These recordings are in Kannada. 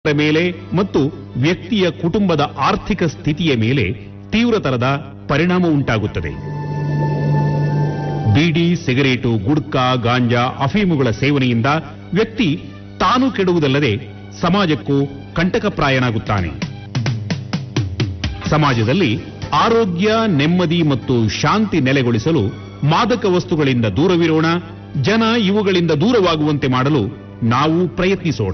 ಮೇಲೆ ಮತ್ತು ವ್ಯಕ್ತಿಯ ಕುಟುಂಬದ ಆರ್ಥಿಕ ಸ್ಥಿತಿಯ ಮೇಲೆ ತೀವ್ರತರದ ಪರಿಣಾಮ ಉಂಟಾಗುತ್ತದೆ ಬೀಡಿ ಸಿಗರೇಟು ಗುಡ್ಕಾ ಗಾಂಜಾ ಅಫೀಮುಗಳ ಸೇವನೆಯಿಂದ ವ್ಯಕ್ತಿ ತಾನು ಕೆಡುವುದಲ್ಲದೆ ಸಮಾಜಕ್ಕೂ ಕಂಟಕಪ್ರಾಯನಾಗುತ್ತಾನೆ ಸಮಾಜದಲ್ಲಿ ಆರೋಗ್ಯ ನೆಮ್ಮದಿ ಮತ್ತು ಶಾಂತಿ ನೆಲೆಗೊಳಿಸಲು ಮಾದಕ ವಸ್ತುಗಳಿಂದ ದೂರವಿರೋಣ ಜನ ಇವುಗಳಿಂದ ದೂರವಾಗುವಂತೆ ಮಾಡಲು ನಾವು ಪ್ರಯತ್ನಿಸೋಣ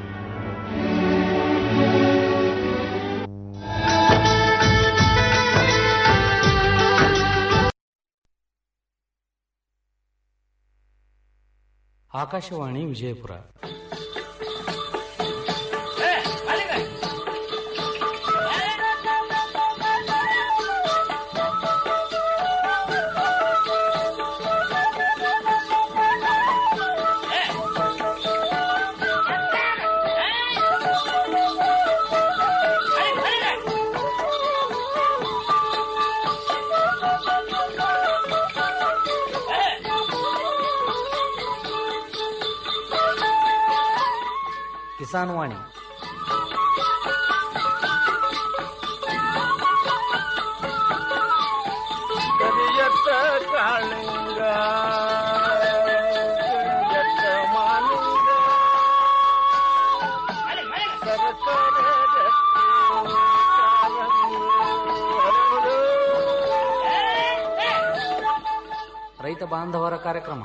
ಆಕಾಶವಾಣಿ ವಿಜಯಪುರ ಕಿಸಾನ್ ವಾಣಿ ಕರಿಯತ್ತ ಕಾಳಿಂಗ ಕರಿಯತ್ತ ಮಾಲಿಂಗ ಸರಸರ ರಕ್ತಿ ಕಾರಂಗಿ ಹರಡು. ರೈತ ಬಾಂಧವರ ಕಾರ್ಯಕ್ರಮ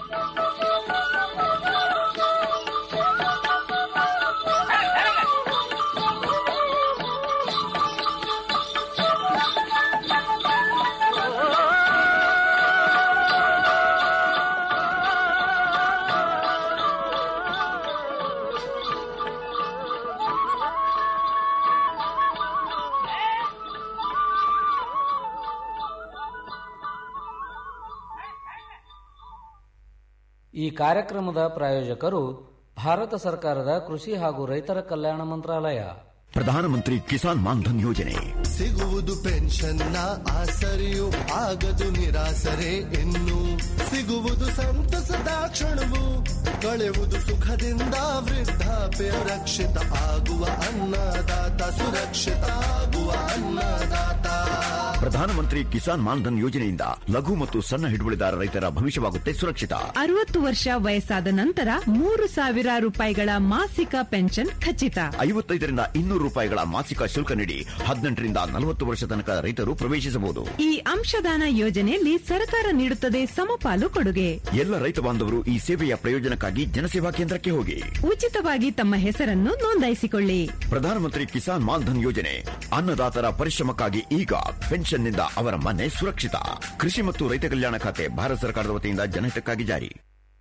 ಈ ಕಾರ್ಯಕ್ರಮದ ಪ್ರಾಯೋಜಕರು ಭಾರತ ಸರ್ಕಾರದ ಕೃಷಿ ಹಾಗೂ ರೈತರ ಕಲ್ಯಾಣ ಮಂತ್ರಾಲಯ ಪ್ರಧಾನಮಂತ್ರಿ ಕಿಸಾನ್ ಮಾನ್ಧನ್ ಯೋಜನೆ ಸಿಗುವುದು ಪೆನ್ಷನ್ನ ಆಸರೆಯು ಆಗದು ನಿರಾಸರೆ ಇನ್ನು ಸಿಗುವುದು ಸಂತಸದ ಕ್ಷಣವು ಕಳೆಯುವುದು ಸುಖದಿಂದ ವೃದ್ಧಾಪ್ಯ ರಕ್ಷಿತ ಆಗುವ ಅನ್ನದಾತ ಸುರಕ್ಷಿತ ಆಗುವ ಅನ್ನದಾತ ಪ್ರಧಾನಮಂತ್ರಿ ಕಿಸಾನ್ ಮಾನ್ಧನ್ ಯೋಜನೆಯಿಂದ ಲಘು ಮತ್ತು ಸಣ್ಣ ಹಿಡುವಳಿದಾರ ರೈತರ ಭವಿಷ್ಯವಾಗುತ್ತೆ ಸುರಕ್ಷಿತ ಅರವತ್ತು ವರ್ಷ ವಯಸ್ಸಾದ ನಂತರ ಮೂರು ಸಾವಿರ ರೂಪಾಯಿಗಳ ಮಾಸಿಕ ಪೆನ್ಷನ್ ಖಚಿತ ಐವತ್ತೈದರಿಂದ ಇನ್ನೂರು ರೂಪಾಯಿಗಳ ಮಾಸಿಕ ಶುಲ್ಕ ನೀಡಿ ಹದಿನೆಂಟರಿಂದ ನಲವತ್ತು ವರ್ಷ ತನಕ ರೈತರು ಪ್ರವೇಶಿಸಬಹುದು ಈ ಅಂಶದಾನ ಯೋಜನೆಯಲ್ಲಿ ಸರ್ಕಾರ ನೀಡುತ್ತದೆ ಸಮಪಾಲು ಕೊಡುಗೆ ಎಲ್ಲ ರೈತ ಬಾಂಧವರು ಈ ಸೇವೆಯ ಪ್ರಯೋಜನಕ್ಕಾಗಿ ಜನಸೇವಾ ಕೇಂದ್ರಕ್ಕೆ ಹೋಗಿ ಉಚಿತವಾಗಿ ತಮ್ಮ ಹೆಸರನ್ನು ನೋಂದಾಯಿಸಿಕೊಳ್ಳಿ ಪ್ರಧಾನಮಂತ್ರಿ ಕಿಸಾನ್ ಮಾನ್ಧನ್ ಯೋಜನೆ ಅನ್ನದಾತರ ಪರಿಶ್ರಮಕ್ಕಾಗಿ ಈಗ ಪೆನ್ಷನ್ನಿಂದ ಅವರ ಮನೆ ಸುರಕ್ಷಿತ ಕೃಷಿ ಮತ್ತು ರೈತ ಕಲ್ಯಾಣ ಖಾತೆ ಭಾರತ ಸರ್ಕಾರದ ವತಿಯಿಂದ ಜನಹಿತಕ್ಕಾಗಿ ಜಾರಿ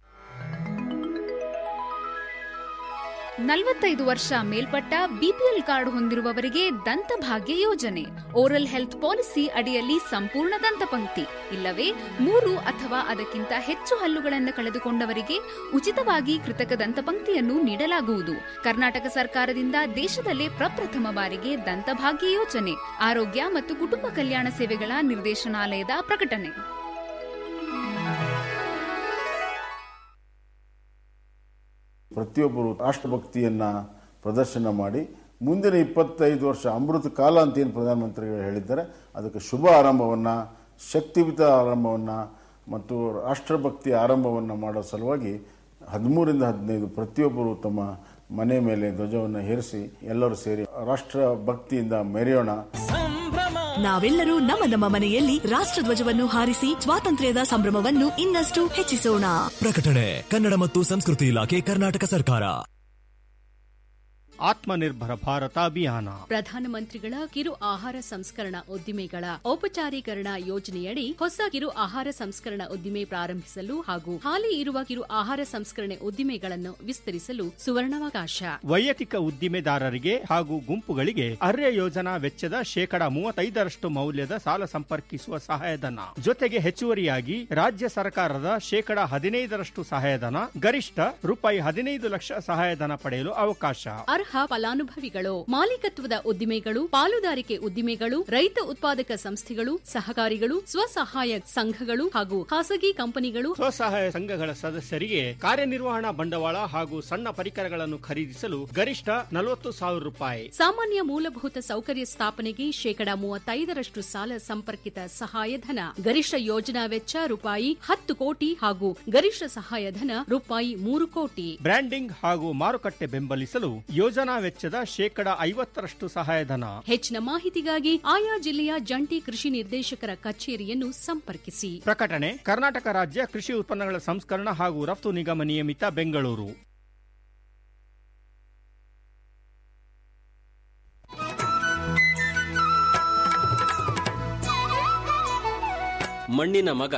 ನಲವತ್ತೈದು ವರ್ಷ ಮೇಲ್ಪಟ್ಟ ಬಿಪಿಎಲ್ ಕಾರ್ಡ್ ಹೊಂದಿರುವವರಿಗೆ ದಂತಭಾಗ್ಯ ಯೋಜನೆ ಓರಲ್ ಹೆಲ್ತ್ ಪಾಲಿಸಿ ಅಡಿಯಲ್ಲಿ ಸಂಪೂರ್ಣ ದಂತಪಂಕ್ತಿ ಇಲ್ಲವೇ ಮೂರು ಅಥವಾ ಅದಕ್ಕಿಂತ ಹೆಚ್ಚು ಹಲ್ಲುಗಳನ್ನು ಕಳೆದುಕೊಂಡವರಿಗೆ ಉಚಿತವಾಗಿ ಕೃತಕ ದಂತಪಂಕ್ತಿಯನ್ನು ನೀಡಲಾಗುವುದು ಕರ್ನಾಟಕ ಸರ್ಕಾರದಿಂದ ದೇಶದಲ್ಲೇ ಪ್ರಪ್ರಥಮ ಬಾರಿಗೆ ದಂತಭಾಗ್ಯ ಯೋಜನೆ ಆರೋಗ್ಯ ಮತ್ತು ಕುಟುಂಬ ಕಲ್ಯಾಣ ಸೇವೆಗಳ ನಿರ್ದೇಶನಾಲಯದ ಪ್ರಕಟಣೆ ಪ್ರತಿಯೊಬ್ಬರು ರಾಷ್ಟ್ರಭಕ್ತಿಯನ್ನ ಪ್ರದರ್ಶನ ಮಾಡಿ ಮುಂದಿನ ಇಪ್ಪತ್ತೈದು ವರ್ಷ ಅಮೃತ ಕಾಲ ಅಂತ ಏನು ಪ್ರಧಾನಮಂತ್ರಿಗಳು ಹೇಳಿದ್ದಾರೆ ಅದಕ್ಕೆ ಶುಭ ಆರಂಭವನ್ನ ಶಕ್ತಿಯುತ ಆರಂಭವನ್ನ ಮತ್ತು ರಾಷ್ಟ್ರಭಕ್ತಿ ಆರಂಭವನ್ನ ಮಾಡೋ ಸಲುವಾಗಿ ಹದಿಮೂರಿಂದ ಹದಿನೈದು ಪ್ರತಿಯೊಬ್ಬರು ತಮ್ಮ ಮನೆ ಮೇಲೆ ಧ್ವಜವನ್ನು ಹೇರಿಸಿ ಎಲ್ಲರೂ ಸೇರಿ ರಾಷ್ಟ್ರ ಭಕ್ತಿಯಿಂದ ಮೆರೆಯೋಣ ನಾವೆಲ್ಲರೂ ನಮ್ಮ ನಮ್ಮ ಮನೆಯಲ್ಲಿ ರಾಷ್ಟ್ರಧ್ವಜವನ್ನು ಹಾರಿಸಿ ಸ್ವಾತಂತ್ರ್ಯದ ಸಂಭ್ರಮವನ್ನು ಇನ್ನಷ್ಟು ಹೆಚ್ಚಿಸೋಣ ಪ್ರಕಟಣೆ ಕನ್ನಡ ಮತ್ತು ಸಂಸ್ಕೃತಿ ಇಲಾಖೆ ಕರ್ನಾಟಕ ಸರ್ಕಾರ ಆತ್ಮನಿರ್ಭರ ಭಾರತ ಅಭಿಯಾನ ಪ್ರಧಾನಮಂತ್ರಿಗಳ ಕಿರು ಆಹಾರ ಸಂಸ್ಕರಣಾ ಉದ್ದಿಮೆಗಳ ಔಪಚಾರೀಕರಣ ಯೋಜನೆಯಡಿ ಹೊಸ ಕಿರು ಆಹಾರ ಸಂಸ್ಕರಣಾ ಉದ್ದಿಮೆ ಪ್ರಾರಂಭಿಸಲು ಹಾಗೂ ಹಾಲಿ ಇರುವ ಕಿರು ಆಹಾರ ಸಂಸ್ಕರಣೆ ಉದ್ದಿಮೆಗಳನ್ನು ವಿಸ್ತರಿಸಲು ಸುವರ್ಣಾವಕಾಶ ವೈಯಕ್ತಿಕ ಉದ್ದಿಮೆದಾರರಿಗೆ ಹಾಗೂ ಗುಂಪುಗಳಿಗೆ ಅರ್ಯ ಯೋಜನಾ ವೆಚ್ಚದ ಶೇಕಡ ಮೂವತ್ತೈದರಷ್ಟು ಮೌಲ್ಯದ ಸಾಲ ಸಂಪರ್ಕಿಸುವ ಸಹಾಯಧನ ಜೊತೆಗೆ ಹೆಚ್ಚುವರಿಯಾಗಿ ರಾಜ್ಯ ಸರ್ಕಾರದ ಶೇಕಡ ಹದಿನೈದರಷ್ಟು ಸಹಾಯಧನ ಗರಿಷ್ಠ ರೂಪಾಯಿ ಹದಿನೈದು ಲಕ್ಷ ಸಹಾಯಧನ ಪಡೆಯಲು ಅವಕಾಶ ಅರ್ಹ ಅರ್ಹ ಫಲಾನುಭವಿಗಳು ಮಾಲೀಕತ್ವದ ಉದ್ದಿಮೆಗಳು ಪಾಲುದಾರಿಕೆ ಉದ್ದಿಮೆಗಳು ರೈತ ಉತ್ಪಾದಕ ಸಂಸ್ಥೆಗಳು ಸಹಕಾರಿಗಳು ಸ್ವಸಹಾಯ ಸಂಘಗಳು ಹಾಗೂ ಖಾಸಗಿ ಕಂಪನಿಗಳು ಸ್ವಸಹಾಯ ಸಂಘಗಳ ಸದಸ್ಯರಿಗೆ ಕಾರ್ಯನಿರ್ವಹಣಾ ಬಂಡವಾಳ ಹಾಗೂ ಸಣ್ಣ ಪರಿಕರಗಳನ್ನು ಖರೀದಿಸಲು ಗರಿಷ್ಠ ನಲವತ್ತು ಸಾವಿರ ರೂಪಾಯಿ ಸಾಮಾನ್ಯ ಮೂಲಭೂತ ಸೌಕರ್ಯ ಸ್ಥಾಪನೆಗೆ ಶೇಕಡಾ ಮೂವತ್ತೈದರಷ್ಟು ಸಾಲ ಸಂಪರ್ಕಿತ ಸಹಾಯಧನ ಗರಿಷ್ಠ ಯೋಜನಾ ವೆಚ್ಚ ರೂಪಾಯಿ ಹತ್ತು ಕೋಟಿ ಹಾಗೂ ಗರಿಷ್ಠ ಸಹಾಯಧನ ರೂಪಾಯಿ ಮೂರು ಕೋಟಿ ಬ್ರ್ಯಾಂಡಿಂಗ್ ಹಾಗೂ ಮಾರುಕಟ್ಟೆ ಬೆಂಬಲಿಸಲು ಯೋಜನಾ ವೆಚ್ಚದ ಶೇಕಡಾ ಐವತ್ತರಷ್ಟು ಸಹಾಯಧನ ಹೆಚ್ಚಿನ ಮಾಹಿತಿಗಾಗಿ ಆಯಾ ಜಿಲ್ಲೆಯ ಜಂಟಿ ಕೃಷಿ ನಿರ್ದೇಶಕರ ಕಚೇರಿಯನ್ನು ಸಂಪರ್ಕಿಸಿ ಪ್ರಕಟಣೆ ಕರ್ನಾಟಕ ರಾಜ್ಯ ಕೃಷಿ ಉತ್ಪನ್ನಗಳ ಸಂಸ್ಕರಣ ಹಾಗೂ ರಫ್ತು ನಿಗಮ ನಿಯಮಿತ ಬೆಂಗಳೂರು ಮಣ್ಣಿನ ಮಗ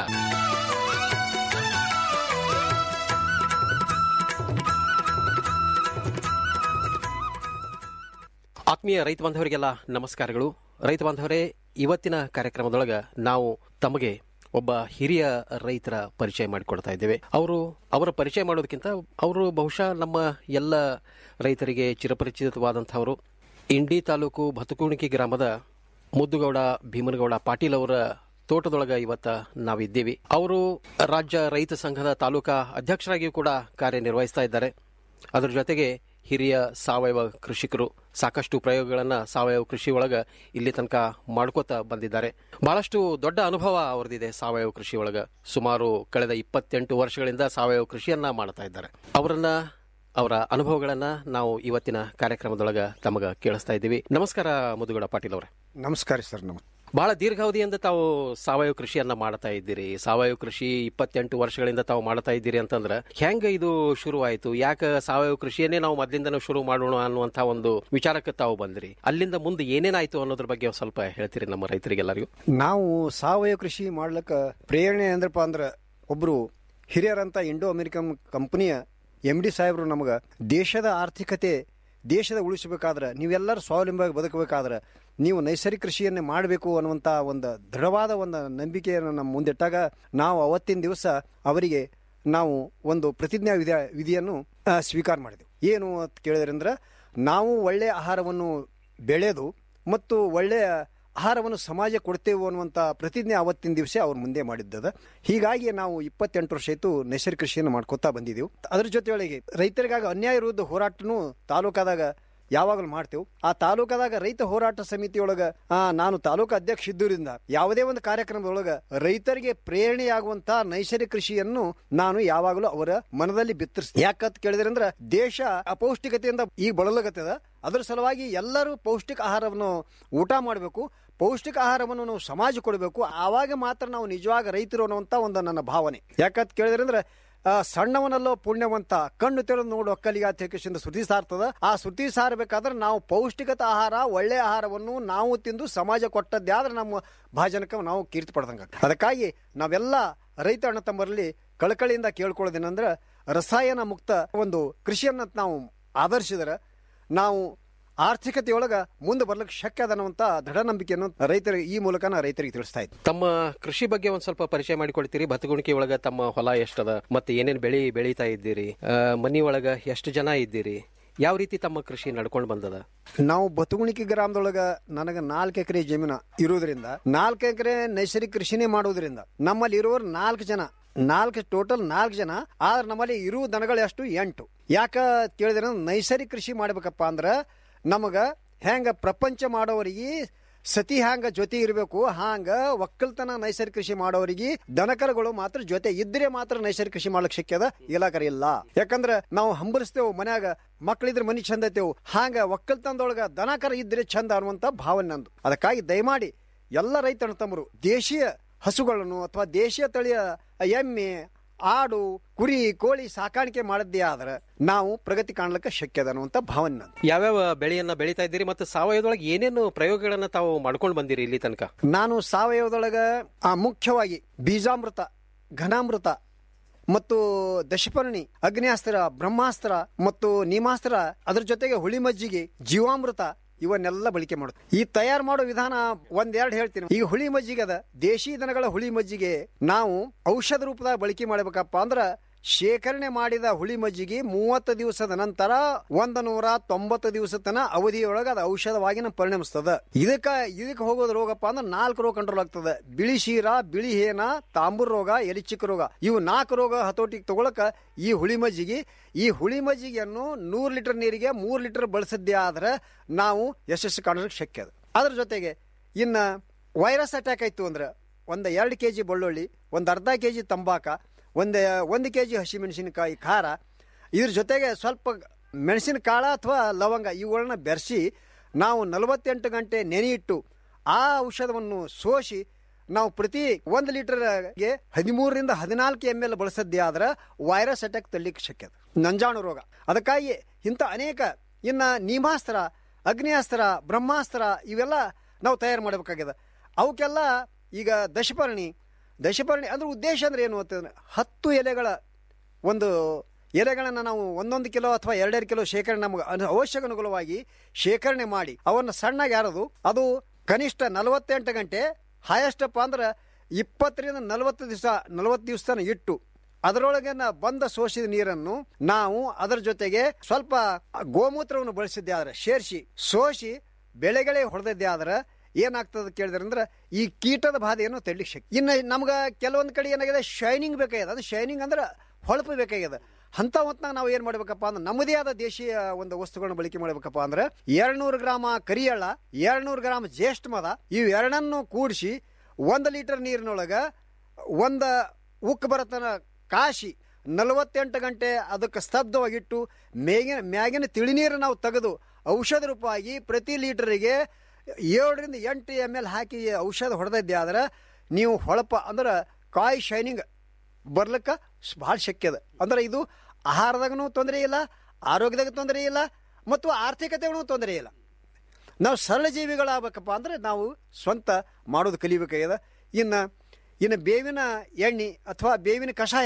ಆತ್ಮೀಯ ರೈತ ಬಾಂಧವರಿಗೆಲ್ಲ ನಮಸ್ಕಾರಗಳು ರೈತ ಬಾಂಧವರೇ ಇವತ್ತಿನ ಕಾರ್ಯಕ್ರಮದೊಳಗ ನಾವು ತಮಗೆ ಒಬ್ಬ ಹಿರಿಯ ರೈತರ ಪರಿಚಯ ಮಾಡಿಕೊಡ್ತಾ ಇದ್ದೇವೆ ಅವರು ಅವರ ಪರಿಚಯ ಮಾಡೋದಕ್ಕಿಂತ ಅವರು ಬಹುಶಃ ನಮ್ಮ ಎಲ್ಲ ರೈತರಿಗೆ ಚಿರಪರಿಚಿತವಾದಂಥವರು ಇಂಡಿ ತಾಲೂಕು ಭತುಕುಣಿಕೆ ಗ್ರಾಮದ ಮುದ್ದುಗೌಡ ಭೀಮನಗೌಡ ಪಾಟೀಲ್ ಅವರ ತೋಟದೊಳಗ ಇವತ್ತ ನಾವಿದ್ದೀವಿ ಅವರು ರಾಜ್ಯ ರೈತ ಸಂಘದ ತಾಲೂಕಾ ಅಧ್ಯಕ್ಷರಾಗಿಯೂ ಕೂಡ ಕಾರ್ಯನಿರ್ವಹಿಸ್ತಾ ಇದ್ದಾರೆ ಅದರ ಜೊತೆಗೆ ಹಿರಿಯ ಸಾವಯವ ಕೃಷಿಕರು ಸಾಕಷ್ಟು ಪ್ರಯೋಗಗಳನ್ನ ಸಾವಯವ ಕೃಷಿ ಒಳಗ ಇಲ್ಲಿ ತನಕ ಮಾಡ್ಕೋತಾ ಬಂದಿದ್ದಾರೆ ಬಹಳಷ್ಟು ದೊಡ್ಡ ಅನುಭವ ಅವ್ರದ್ದಿದೆ ಸಾವಯವ ಕೃಷಿ ಒಳಗ ಸುಮಾರು ಕಳೆದ ಇಪ್ಪತ್ತೆಂಟು ವರ್ಷಗಳಿಂದ ಸಾವಯವ ಕೃಷಿಯನ್ನ ಮಾಡ್ತಾ ಇದ್ದಾರೆ ಅವರನ್ನ ಅವರ ಅನುಭವಗಳನ್ನ ನಾವು ಇವತ್ತಿನ ಕಾರ್ಯಕ್ರಮದೊಳಗ ತಮಗ ಕೇಳಿಸ್ತಾ ಇದ್ದೀವಿ ನಮಸ್ಕಾರ ಮುದುಗೌಡ ಪಾಟೀಲ್ ಅವರೇ ನಮಸ್ಕಾರ ಸರ್ ನಮಸ್ಕಾರ ಬಹಳ ದೀರ್ಘಾವಧಿಯಿಂದ ತಾವು ಸಾವಯವ ಕೃಷಿಯನ್ನ ಮಾಡ್ತಾ ಇದ್ದೀರಿ ಸಾವಯವ ಕೃಷಿ ಇಪ್ಪತ್ತೆಂಟು ವರ್ಷಗಳಿಂದ ತಾವು ಮಾಡ್ತಾ ಇದ್ದೀರಿ ಅಂತಂದ್ರೆ ಹೆಂಗ ಇದು ಶುರುವಾಯಿತು ಯಾಕೆ ಸಾವಯವ ಕೃಷಿಯನ್ನೇ ನಾವು ಮೊದಲಿಂದನೂ ಶುರು ಮಾಡೋಣ ಅನ್ನುವಂತ ಒಂದು ವಿಚಾರಕ್ಕೆ ತಾವು ಬಂದ್ರಿ ಅಲ್ಲಿಂದ ಮುಂದೆ ಏನೇನಾಯ್ತು ಅನ್ನೋದ್ರ ಬಗ್ಗೆ ಒಂದ್ ಸ್ವಲ್ಪ ಹೇಳ್ತೀರಿ ನಮ್ಮ ರೈತರಿಗೆಲ್ಲರಿಗೂ ನಾವು ಸಾವಯವ ಕೃಷಿ ಮಾಡ್ಲಿಕ್ಕೆ ಪ್ರೇರಣೆ ಅಂದ್ರಪ್ಪ ಅಂದ್ರೆ ಒಬ್ರು ಹಿರಿಯರಂತ ಇಂಡೋ ಅಮೆರಿಕನ್ ಕಂಪನಿಯ ಎಂ ಡಿ ಸಾಹೇಬರು ನಮಗೆ ದೇಶದ ಆರ್ಥಿಕತೆ ದೇಶದ ಉಳಿಸಬೇಕಾದ್ರೆ ನೀವೆಲ್ಲರೂ ಸ್ವಾವಲಂಬಿಯಾಗಿ ಬದುಕಬೇಕಾದ್ರೆ ನೀವು ನೈಸರ್ಗಿಕ ಕೃಷಿಯನ್ನೇ ಮಾಡಬೇಕು ಅನ್ನುವಂಥ ಒಂದು ದೃಢವಾದ ಒಂದು ನಂಬಿಕೆಯನ್ನು ನಮ್ಮ ಮುಂದಿಟ್ಟಾಗ ನಾವು ಅವತ್ತಿನ ದಿವಸ ಅವರಿಗೆ ನಾವು ಒಂದು ಪ್ರತಿಜ್ಞಾ ವಿಧ ವಿಧಿಯನ್ನು ಆ, ಸ್ವೀಕಾರ ಮಾಡಿದೆವು ಏನು ಅಂತ ಕೇಳಿದ್ರಂದ್ರೆ ನಾವು ಒಳ್ಳೆಯ ಆಹಾರವನ್ನು ಬೆಳೆದು ಮತ್ತು ಒಳ್ಳೆಯ ಆಹಾರವನ್ನು ಸಮಾಜ ಕೊಡ್ತೇವೆ ಅನ್ನುವಂಥ ಪ್ರತಿಜ್ಞೆ ಅವತ್ತಿನ ದಿವಸ ಅವ್ರ ಮುಂದೆ ಮಾಡಿದ್ದದ ಹೀಗಾಗಿ ನಾವು ಇಪ್ಪತ್ತೆಂಟು ವರ್ಷ ಆಯಿತು ನೈಸರ್ಗಿಕ ಕೃಷಿಯನ್ನು ಮಾಡ್ಕೋತಾ ಬಂದಿದ್ದೆವು ಅದ್ರ ಜೊತೆಯೊಳಗೆ ರೈತರಿಗಾಗಿ ಅನ್ಯಾಯ ವಿರುದ್ಧ ಹೋರಾಟನೂ ತಾಲೂಕಾದಾಗ ಯಾವಾಗಲೂ ಮಾಡ್ತೇವೆ ಆ ತಾಲೂಕಾದಾಗ ರೈತ ಹೋರಾಟ ಸಮಿತಿಯೊಳಗ ಆ, ನಾನು ತಾಲೂಕು ಅಧ್ಯಕ್ಷ ಇದ್ದರಿಂದ ಯಾವುದೇ ಒಂದು ಕಾರ್ಯಕ್ರಮದೊಳಗ ರೈತರಿಗೆ ಪ್ರೇರಣೆಯಾಗುವಂತ ನೈಸರ್ಗಿಕ ಕೃಷಿಯನ್ನು ನಾನು ಯಾವಾಗಲೂ ಅವರ ಮನದಲ್ಲಿ ಬಿತ್ತರಿಸ್ ಯಾಕಂತ ಕೇಳಿದ್ರೆ ಅಂದ್ರೆ ದೇಶ ಅಪೌಷ್ಟಿಕತೆಯಿಂದ ಈಗ ಬಳಲಗತ್ತದ ಅದ್ರ ಸಲುವಾಗಿ ಎಲ್ಲರೂ ಪೌಷ್ಟಿಕ ಆಹಾರವನ್ನು ಊಟ ಮಾಡಬೇಕು ಪೌಷ್ಟಿಕ ಆಹಾರವನ್ನು ನಾವು ಸಮಾಜ ಕೊಡಬೇಕು ಆವಾಗ ಮಾತ್ರ ನಾವು ನಿಜವಾಗ ರೈತರು ಅನ್ನುವಂತ ಒಂದು ನನ್ನ ಭಾವನೆ ಯಾಕಂತ ಕೇಳಿದ್ರೆ ಅಂದ್ರೆ ಆ, ಸಣ್ಣವನಲ್ಲೋ ಪುಣ್ಯವಂತ ಕಣ್ಣು ತೆರೆದು ನೋಡು ಅಕ್ಕಲಿಗೆ ಅತ್ಯಕೇಶಿಂದ ಶ್ರುತಿ ಸಾರ್ತದ ಆ ಶ್ರುತಿ ಸಾರಬೇಕಾದ್ರೆ ನಾವು ಪೌಷ್ಟಿಕತ ಆಹಾರ ಒಳ್ಳೆ ಆಹಾರವನ್ನು ನಾವು ತಿಂದು ಸಮಾಜ ಕೊಟ್ಟದ್ದೇ ಆದ್ರೆ ನಮ್ಮ ಭಾಜನಕ್ಕೆ ನಾವು ಕೀರ್ತಿ ಪಡೆದಂಗ ಅದಕ್ಕಾಗಿ ನಾವೆಲ್ಲ ರೈತ ಅಣ್ಣ ತಮ್ಮರಲ್ಲಿ ಕಳಕಳಿಯಿಂದ ಕೇಳ್ಕೊಳ್ಳೋದೇನಂದ್ರೆ ರಸಾಯನ ಮುಕ್ತ ಒಂದು ಕೃಷಿಯನ್ನ ನಾವು ಆಧರಿಸಿದರೆ ನಾವು ಆರ್ಥಿಕತೆಯೊಳಗ ಮುಂದೆ ಬರ್ಲಿಕ್ಕೆ ಶಕ್ಯ ಅದ ಅನ್ನುವಂತ ದೃಢ ನಂಬಿಕೆಯನ್ನು ರೈತರಿಗೆ ಈ ಮೂಲಕ ನಾ ರೈತರಿಗೆ ತಿಳಿಸ್ತಾ ಇದ್ದೆ ತಮ್ಮ ಕೃಷಿ ಬಗ್ಗೆ ಒಂದ್ ಸ್ವಲ್ಪ ಪರಿಚಯ ಮಾಡಿಕೊಡ್ತೀರಿ ಭತ್ತಗುಣಿಕೆ ಒಳಗ ತಮ್ಮ ಹೊಲ ಎಷ್ಟದ ಮತ್ತೆ ಏನೇನ್ ಬೆಳಿ ಬೆಳೀತಾ ಇದ್ದೀರಿ ಆ, ಮನಿ ಒಳಗ ಎಷ್ಟು ಜನ ಇದ್ದೀರಿ ಯಾವ ರೀತಿ ತಮ್ಮ ಕೃಷಿ ನಡ್ಕೊಂಡು ಬಂದದ ನಾವು ಬತುಗುಣಿಕೆ ಗ್ರಾಮದೊಳಗ ನನಗೆ ನಾಲ್ಕು ಎಕರೆ ಜಮೀನು ಇರುವುದರಿಂದ ನಾಲ್ಕು ಎಕರೆ ನೈಸರ್ಗಿಕ ಕೃಷಿನೇ ಮಾಡುವುದರಿಂದ ನಮ್ಮಲ್ಲಿ ಇರುವವರು ನಾಲ್ಕು ಜನ ನಾಲ್ಕು ಟೋಟಲ್ ನಾಲ್ಕು ಜನ ಆದ್ರೆ ನಮ್ಮಲ್ಲಿ ಇರುವ ದನಗಳು ಎಷ್ಟು ಎಂಟು ಯಾಕ ಕೇಳಿದ್ರೆ ನೈಸರ್ಗಿಕ ಕೃಷಿ ಮಾಡ್ಬೇಕಪ್ಪ ಅಂದ್ರ ನಮಗ ಹೆಂಗ ಪ್ರಪಂಚ ಮಾಡೋವರಿಗೆ ಸತಿ ಹ್ಯಾಂಗ ಜೊತೆ ಇರಬೇಕು ಹಾಂಗ ಒಕ್ಕಲ್ತನ ನೈಸರ್ಗಿಕ ಕೃಷಿ ಮಾಡೋರಿಗೆ ದನಕರಗಳು ಮಾತ್ರ ಜೊತೆ ಇದ್ರೆ ಮಾತ್ರ ನೈಸರ್ಗಿಕ ಕೃಷಿ ಮಾಡ್ಲಿಕ್ಕೆ ಶಕ್ಯದ ಇಲಾಖರಿ ಇಲ್ಲ ಯಾಕಂದ್ರ ನಾವು ಹಂಬಲಿಸ್ತೇವೆ ಮನ್ಯಾಗ ಮಕ್ಳಿದ್ರೆ ಮನಿ ಚಂದ ಐತೇವು ಹಾಂಗ ಒಕ್ಕಲ್ತನದೊಳಗ ದನಕರ ಇದ್ರೆ ಚಂದ ಅನ್ನುವಂತ ಭಾವನೆ ನಂದು ಅದಕ್ಕಾಗಿ ದಯಮಾಡಿ ಎಲ್ಲ ರೈತ ತಮ್ಮರು ದೇಶೀಯ ಹಸುಗಳನ್ನು ಅಥವಾ ದೇಶೀಯ ತಳಿಯ ಎಮ್ಮೆ ಆಡು ಕುರಿ ಕೋಳಿ ಸಾಕಾಣಿಕೆ ಮಾಡದ್ದೇ ಆದ್ರೆ ನಾವು ಪ್ರಗತಿ ಕಾಣ್ಲಿಕ್ಕೆ ಶಕ್ಯದ ಅನ್ನುವಂತ ಭಾವನೆ ನಂದು ಯಾವ್ಯಾವ ಬೆಳೆಯನ್ನ ಬೆಳೀತಾ ಇದ್ದೀರಿ ಮತ್ತೆ ಸಾವಯವದೊಳಗೆ ಏನೇನು ಪ್ರಯೋಗಗಳನ್ನ ತಾವು ಮಾಡ್ಕೊಂಡು ಬಂದಿರಿ ಇಲ್ಲಿ ತನಕ ನಾನು ಸಾವಯವದೊಳಗ ಆ ಮುಖ್ಯವಾಗಿ ಬೀಜಾಮೃತ ಘನಾಮೃತ ಮತ್ತು ದಶಪರ್ಣಿ ಅಗ್ನಿಯಾಸ್ತ್ರ ಬ್ರಹ್ಮಾಸ್ತ್ರ ಮತ್ತು ನೀಮಾಸ್ತ್ರ ಅದ್ರ ಜೊತೆಗೆ ಹುಳಿ ಮಜ್ಜಿಗೆ ಜೀವಾಮೃತ ಇವನ್ನೆಲ್ಲ ಬಳಕೆ ಮಾಡುತ್ತೆ ಈ ತಯಾರು ಮಾಡೋ ವಿಧಾನ ಒಂದೆರಡು ಹೇಳ್ತೀನಿ ಈಗ ಹುಳಿ ಮಜ್ಜಿಗೆ ಅದ ದೇಶಿ ದನಗಳ ಹುಳಿ ಮಜ್ಜಿಗೆ ನಾವು ಔಷಧ ರೂಪದಾಗ ಬಳಕೆ ಮಾಡಬೇಕಪ್ಪ ಅಂದ್ರ ಶೇಖರಣೆ ಮಾಡಿದ ಹುಳಿ ಮಜ್ಜಿಗೆ ಮೂವತ್ತು ದಿವಸದ ನಂತರ ಒಂದು ನೂರ ತೊಂಬತ್ತು ದಿವಸ ತನ ಅವಧಿಯೊಳಗೆ ಅದು ಔಷಧವಾಗಿ ನಮ್ಗೆ ಪರಿಣಮಿಸ್ತದ ಇದಕ್ಕ ಇದಕ್ಕೆ ಹೋಗೋದು ರೋಗಪ್ಪ ಅಂದ್ರೆ ನಾಲ್ಕು ರೋಗ ಕಂಟ್ರೋಲ್ ಆಗ್ತದೆ ಬಿಳಿ ಶೀರ ಬಿಳಿ ಹೇನ ತಾಂಬೂರ್ ರೋಗ ಎಲಿಚಿಕ್ಕ ರೋಗ ಇವು ನಾಲ್ಕು ರೋಗ ಹತೋಟಿಗೆ ತಗೊಳಕ ಈ ಹುಳಿ ಮಜ್ಜಿಗೆ ಈ ಹುಳಿ ಮಜ್ಜಿಗೆಯನ್ನು ನೂರು ಲೀಟರ್ ನೀರಿಗೆ ಮೂರು ಲೀಟರ್ ಬಳಸಿದ್ದೇ ಆದ್ರೆ ನಾವು ಯಶಸ್ಸು ಕಾಣೋದಕ್ಕೆ ಶಕ್ಯ ಅದು ಅದ್ರ ಜೊತೆಗೆ ಇನ್ನ ವೈರಸ್ ಅಟ್ಯಾಕ್ ಆಯ್ತು ಅಂದ್ರೆ ಒಂದು ಎರಡು ಕೆ ಜಿ ಬೆಳ್ಳುಳ್ಳಿ ಒಂದು ಅರ್ಧ ಕೆ ಜಿ ತಂಬಾಕ ಒಂದು ಒಂದು ಕೆ ಜಿ ಹಸಿಮೆಣಸಿನಕಾಯಿ ಖಾರ ಇದ್ರ ಜೊತೆಗೆ ಸ್ವಲ್ಪ ಮೆಣಸಿನ ಕಾಳ ಅಥವಾ ಲವಂಗ ಇವುಗಳನ್ನ ಬೆರೆಸಿ ನಾವು ನಲವತ್ತೆಂಟು ಗಂಟೆ ನೆನೆಯಿಟ್ಟು ಆ ಔಷಧವನ್ನು ಸೋಸಿ ನಾವು ಪ್ರತಿ ಒಂದು ಲೀಟರ್ಗೆ ಹದಿಮೂರರಿಂದ ಹದಿನಾಲ್ಕು ಎಮ್ ಎಲ್ ಬಳಸದ್ದೇ ಆದ್ರೆ ವೈರಸ್ ಅಟ್ಯಾಕ್ ತಳ್ಳಿಕ್ಕೆ ಶಕ್ಯ ಅದು. ನಂಜಾಣು ರೋಗ ಅದಕ್ಕಾಗಿ ಇಂಥ ಅನೇಕ ಇನ್ನು ನೀಮಾಸ್ತ್ರ ಅಗ್ನಿಯಾಸ್ತ್ರ ಬ್ರಹ್ಮಾಸ್ತ್ರ ಇವೆಲ್ಲ ನಾವು ತಯಾರು ಮಾಡಬೇಕಾಗಿದೆ ಅವಕ್ಕೆಲ್ಲ ಈಗ ದಶಪರ್ಣಿ ದಶಪರ್ಣಿ ಅಂದ್ರೆ ಉದ್ದೇಶ ಅಂದ್ರೆ ಏನು ಅಂತಂದ್ರೆ ಹತ್ತು ಎಲೆಗಳ ಒಂದು ಎಲೆಗಳನ್ನು ನಾವು ಒಂದೊಂದು ಕಿಲೋ ಅಥವಾ ಎರಡೆರಡು ಕಿಲೋ ಶೇಖರಣೆ ನಮಗೆ ಅನು- ಅವಶ್ಯಕ ಅನುಗುಣವಾಗಿ ಶೇಖರಣೆ ಮಾಡಿ ಅವನ್ನು ಸಣ್ಣಗೆ ಯಾರದು ಅದು ಕನಿಷ್ಠ ನಲವತ್ತೆಂಟು ಗಂಟೆ ಹೈಯೆಸ್ಟಪ್ಪ ಅಂದ್ರೆ ಇಪ್ಪತ್ತರಿಂದ ನಲವತ್ತು ದಿವಸ ನಲವತ್ತು ದಿವಸ ತನಕ ಇಟ್ಟು ಅದರೊಳಗೆ ನ- ಬಂದ ಸೋಸಿದ ನೀರನ್ನು ನಾವು ಅದರ ಜೊತೆಗೆ ಸ್ವಲ್ಪ ಗೋಮೂತ್ರವನ್ನು ಬಳಸಿದ್ದೆ ಆದ್ರೆ ಸೇರಿಸಿ ಸೋಸಿ ಬೆಳೆಗಳೇ ಹೊಡೆದಿದ್ದೆ ಆದ್ರೆ ಏನಾಗ್ತದೆ ಕೇಳಿದ್ರೆ ಅಂದ್ರೆ ಈ ಕೀಟದ ಬಾಧೆಯನ್ನು ತಡ್ಲಿಕ್ಕೆ ಶಕ್ತಿ ಇನ್ನು ನಮ್ಗೆ ಕೆಲವೊಂದು ಕಡೆ ಏನಾಗಿದೆ ಶೈನಿಂಗ್ ಬೇಕಾಗಿದೆ ಅಂದ್ರೆ ಶೈನಿಂಗ್ ಅಂದ್ರೆ ಹೊಳಪು ಬೇಕಾಗಿದೆ ಅಂತ ಹೊತ್ನಾಗ ನಾವು ಏನು ಮಾಡ್ಬೇಕಪ್ಪ ಅಂದ್ರೆ ನಮ್ಮದೇ ಆದ ದೇಶೀಯ ಒಂದು ವಸ್ತುಗಳನ್ನ ಬಳಕೆ ಮಾಡ್ಬೇಕಪ್ಪ ಅಂದ್ರೆ ಎರಡ್ನೂರು ಗ್ರಾಮ ಕರಿಯಳ್ಳ ಎರಡ್ನೂರು ಗ್ರಾಮ್ ಜ್ಯೇಷ್ಠ ಮದ ಇವು ಎರಡನ್ನೂ ಕೂಡಿಸಿ ಒಂದು ಲೀಟರ್ ನೀರಿನೊಳಗೆ ಒಂದು ಉಕ್ಕು ಬರತನ ಕಾಶಿ ನಲವತ್ತೆಂಟು ಗಂಟೆ ಅದಕ್ಕೆ ಸ್ತಬ್ಧವಾಗಿಟ್ಟು ಮೇಗಿನ ಮ್ಯಾಗಿನ ತಿಳಿನೀರು ನಾವು ತೆಗೆದು ಔಷಧ ರೂಪವಾಗಿ ಪ್ರತಿ ಲೀಟರಿಗೆ ಏಳರಿಂದ ಎಂಟು ಎಮ್ ಎಲ್ ಹಾಕಿ ಔಷಧ ಹೊಡೆದಿದ್ದೆ ಆದ್ರೆ ನೀವು ಹೊಳಪ ಅಂದ್ರೆ ಕಾಯಿ ಶೈನಿಂಗ್ ಬರ್ಲಿಕ್ಕೆ ಭಾಳ ಶಕ್ಯ ಅದ ಅಂದ್ರೆ ಇದು ಆಹಾರದಾಗೂ ತೊಂದರೆ ಇಲ್ಲ ಆರೋಗ್ಯದಾಗ ತೊಂದರೆ ಇಲ್ಲ ಮತ್ತು ಆರ್ಥಿಕತೆಗೂ ತೊಂದರೆ ಇಲ್ಲ ನಾವು ಸರಳ ಜೀವಿಗಳಾಗಬೇಕಪ್ಪ ಅಂದ್ರೆ ನಾವು ಸ್ವಂತ ಮಾಡೋದು ಕಲಿಬೇಕಾಗ್ಯದ ಇನ್ನು ಇನ್ನು ಬೇವಿನ ಎಣ್ಣೆ ಅಥವಾ ಬೇವಿನ ಕಷಾಯ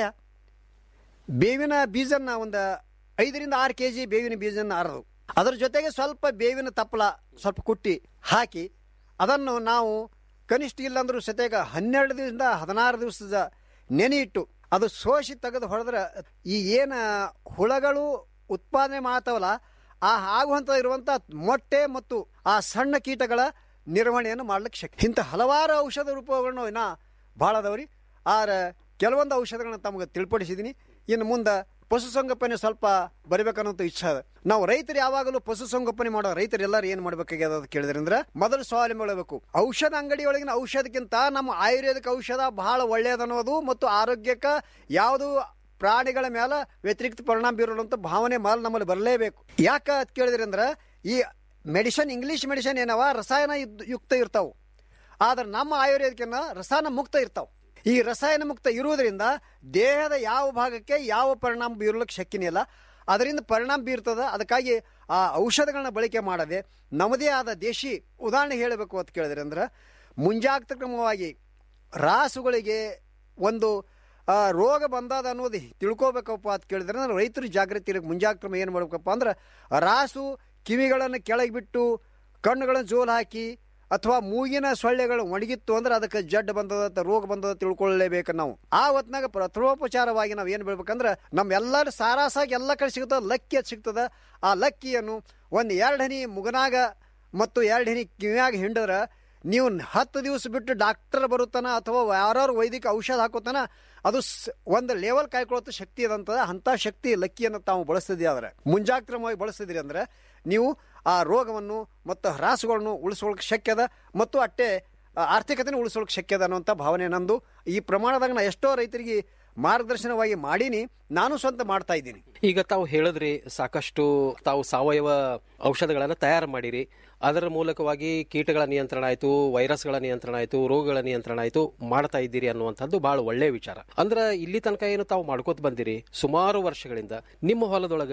ಬೇವಿನ ಬೀಜನ್ನ ಒಂದು ಐದರಿಂದ ಆರು ಕೆ ಜಿ ಬೇವಿನ ಬೀಜನ ಅರದು ಅದರ ಜೊತೆಗೆ ಸ್ವಲ್ಪ ಬೇವಿನ ತಪ್ಪಲ ಸ್ವಲ್ಪ ಕುಟ್ಟಿ ಹಾಕಿ ಅದನ್ನು ನಾವು ಕನಿಷ್ಠ ಇಲ್ಲಾಂದ್ರೂ ಸತ್ಯಾಗ ಹನ್ನೆರಡು ದಿವಸದಿಂದ ಹದಿನಾರು ದಿವಸದ ನೆನೆ ಇಟ್ಟು ಅದು ಸೋಸಿ ತೆಗೆದು ಹೊಡೆದ್ರೆ ಈ ಏನು ಹುಳಗಳು ಉತ್ಪಾದನೆ ಮಾಡ್ತಾವಲ್ಲ ಆ ಆಗುವಂತ ಇರುವಂತ ಮೊಟ್ಟೆ ಮತ್ತು ಆ ಸಣ್ಣ ಕೀಟಗಳ ನಿರ್ವಹಣೆಯನ್ನು ಮಾಡ್ಲಿಕ್ಕೆ ಶಕ್ತಿ ಇಂಥ ಹಲವಾರು ಔಷಧ ರೂಪಗಳನ್ನು ಇನ್ನ ಭಾಳ ಅದಾವ್ರಿ ಆದ್ರೆ ಕೆಲವೊಂದು ಔಷಧಗಳನ್ನ ತಮಗೆ ತಿಳ್ಪಡಿಸಿದ್ದೀನಿ ಇನ್ನು ಮುಂದೆ ಪಶುಸಂಗೋಪನೆ ಸ್ವಲ್ಪ ಬರಬೇಕನ್ನೋಂಥ ಇಚ್ಛೆ ಅದ ನಾವು ರೈತರು ಯಾವಾಗಲೂ ಪಶುಸಂಗೋಪನೆ ಮಾಡೋ ರೈತರು ಎಲ್ಲರೂ ಏನು ಮಾಡ್ಬೇಕಾಗ್ಯದ ಅಂತ ಕೇಳಿದ್ರೆ ಅಂದ್ರೆ ಮೊದಲು ಸ್ವಾವಲಂಬಿ ಮಾಡಬೇಕು ಔಷಧ ಅಂಗಡಿಯೊಳಗಿನ ಔಷಧಕ್ಕಿಂತ ನಮ್ಮ ಆಯುರ್ವೇದಿಕ್ ಔಷಧ ಬಹಳ ಒಳ್ಳೆಯದನ್ನೋದು ಮತ್ತು ಆರೋಗ್ಯಕ್ಕೆ ಯಾವುದು ಪ್ರಾಣಿಗಳ ಮೇಲೆ ವ್ಯತಿರಿಕ್ತ ಪರಿಣಾಮ ಬೀರೋದಂತ ಭಾವನೆ ಮಾಲ್ ನಮ್ಮಲ್ಲಿ ಬರಲೇಬೇಕು ಯಾಕೆ ಅಂತ ಕೇಳಿದ್ರಿ ಅಂದ್ರೆ ಈ ಮೆಡಿಸಿನ್ ಇಂಗ್ಲಿಷ್ ಮೆಡಿಸಿನ್ ಏನವ ರಸಾಯನ ಯುದ್- ಯುಕ್ತ ಇರ್ತಾವು ಆದ್ರೆ ನಮ್ಮ ಆಯುರ್ವೇದಕ್ಕಿನ್ನ ರಸಾಯನ ಮುಕ್ತ ಇರ್ತಾವೆ ಈ ರಸಾಯನ ಮುಕ್ತ ಇರುವುದರಿಂದ ದೇಹದ ಯಾವ ಭಾಗಕ್ಕೆ ಯಾವ ಪರಿಣಾಮ ಬೀರಲಿಕ್ಕೆ ಶಕ್ಯನೇ ಇಲ್ಲ ಅದರಿಂದ ಪರಿಣಾಮ ಬೀರ್ತದ ಅದಕ್ಕಾಗಿ ಆ ಔಷಧಗಳನ್ನ ಬಳಕೆ ಮಾಡದೆ ನಮ್ಮದೇ ಆದ ದೇಶಿ ಉದಾಹರಣೆ ಹೇಳಬೇಕು ಅಂತ ಕೇಳಿದ್ರೆ ಅಂದ್ರೆ ಮುಂಜಾಗ್ರತಾ ಕ್ರಮವಾಗಿ ರಾಸುಗಳಿಗೆ ಒಂದು ಆ, ರೋಗ ಬಂದದ ಅನ್ನೋದು ತಿಳ್ಕೊಬೇಕಪ್ಪ ಅಂತ ಕೇಳಿದ್ರೆ ಅಂದ್ರೆ ರೈತರು ಜಾಗೃತಿ ಇರಕ್ಕೆ ಮುಂಜಾಗ್ರತೆ ಕ್ರಮ ಏನು ಮಾಡ್ಬೇಕಪ್ಪ ಅಂದ್ರೆ ರಾಸು ಕಿವಿಗಳನ್ನು ಕೆಳಗೆ ಬಿಟ್ಟು ಕಣ್ಣುಗಳನ್ನು ಜೋಲು ಹಾಕಿ ಅಥವಾ ಮೂಗಿನ ಸೊಳ್ಳೆಗಳು ಒಣಗಿತ್ತು ಅಂದ್ರೆ ಅದಕ್ಕೆ ಜಡ್ ಬಂದದ ರೋಗ ಬಂದದ ತಿಳ್ಕೊಳ್ಳೇಬೇಕು ನಾವು ಆ ಹೊತ್ನಾಗ ಪ್ರಥಮೋಪಚಾರವಾಗಿ ನಾವು ಏನು ಬೆಳ್ಬೇಕಂದ್ರೆ ನಮ್ಮೆಲ್ಲರ ಸಾರಾಸಾಗಿ ಎಲ್ಲ ಕಡೆ ಸಿಗ್ತದ ಲಕ್ಕಿ ಅದು ಸಿಗ್ತದ ಆ ಲಕ್ಕಿಯನ್ನು ಒಂದು ಎರಡು ಹನಿ ಮುಗನಾಗ ಮತ್ತು ಎರಡು ಹನಿ ಕಿವಿಯಾಗ ಹಿಂಡಿದ್ರೆ ನೀವು ಹತ್ತು ದಿವಸ ಬಿಟ್ಟು ಡಾಕ್ಟರ್ ಬರುತ್ತಾನ ಅಥವಾ ಯಾರು ವೈದಿಕ ಔಷಧ ಹಾಕೋತಾನ ಅದು ಸ್- ಒಂದು ಲೆವೆಲ್ ಕಾಯ್ಕೊಳ್ಳೋ ಶಕ್ತಿ ಅದಂತದ ಅಂತ ಶಕ್ತಿ ಲಕ್ಕಿಯನ್ನು ತಾವು ಬಳಸ್ತಿದ್ದೆ ಆದ್ರೆ ಮುಂಜಾಗ್ರಮವಾಗಿ ಬಳಸ್ತಿದ್ರಿ ಅಂದ್ರೆ ನೀವು ಆ ರೋಗವನ್ನು ಮತ್ತು ಹ್ರಾಸುಗಳನ್ನು ಉಳಿಸ್ಕೊಳ್ಳೋಕೆ ಶಕ್ಯ ಅದ ಮತ್ತು ಅಟ್ಟೆ ಆ, ಆರ್ಥಿಕತೆನ ಉಳಿಸ್ಕೊಳ್ಳೋಕೆ ಶಕ್ಯ ಅದ ಅನ್ನೋಂಥ ಭಾವನೆ ನಂದು ಈ ಪ್ರಮಾಣದಾಗ ನಾ ಎಷ್ಟೋ ರೈತರಿಗೆ ಮಾರ್ಗದರ್ಶನವಾಗಿ ಮಾಡೀನಿ ನಾನು ಸ್ವಂತ ಮಾಡ್ತಾ ಇದ್ದೀನಿ ಈಗ ತಾವು ಹೇಳಿದ್ರಿ ಸಾಕಷ್ಟು ತಾವು ಸಾವಯವ ಔಷಧಗಳನ್ನ ತಯಾರು ಮಾಡಿರಿ ಅದರ ಮೂಲಕವಾಗಿ ಕೀಟಗಳ ನಿಯಂತ್ರಣ ಆಯ್ತು ವೈರಸ್ಗಳ ನಿಯಂತ್ರಣ ಆಯ್ತು ರೋಗಗಳ ನಿಯಂತ್ರಣ ಆಯ್ತು ಮಾಡ್ತಾ ಇದ್ದೀರಿ ಅನ್ನುವಂಥದ್ದು ಬಹಳ ಒಳ್ಳೆಯ ವಿಚಾರ ಅಂದ್ರ ಇಲ್ಲಿ ತನಕ ಏನು ತಾವು ಮಾಡ್ಕೋತ ಬಂದಿರಿ ಸುಮಾರು ವರ್ಷಗಳಿಂದ ನಿಮ್ಮ ಹೊಲದೊಳಗ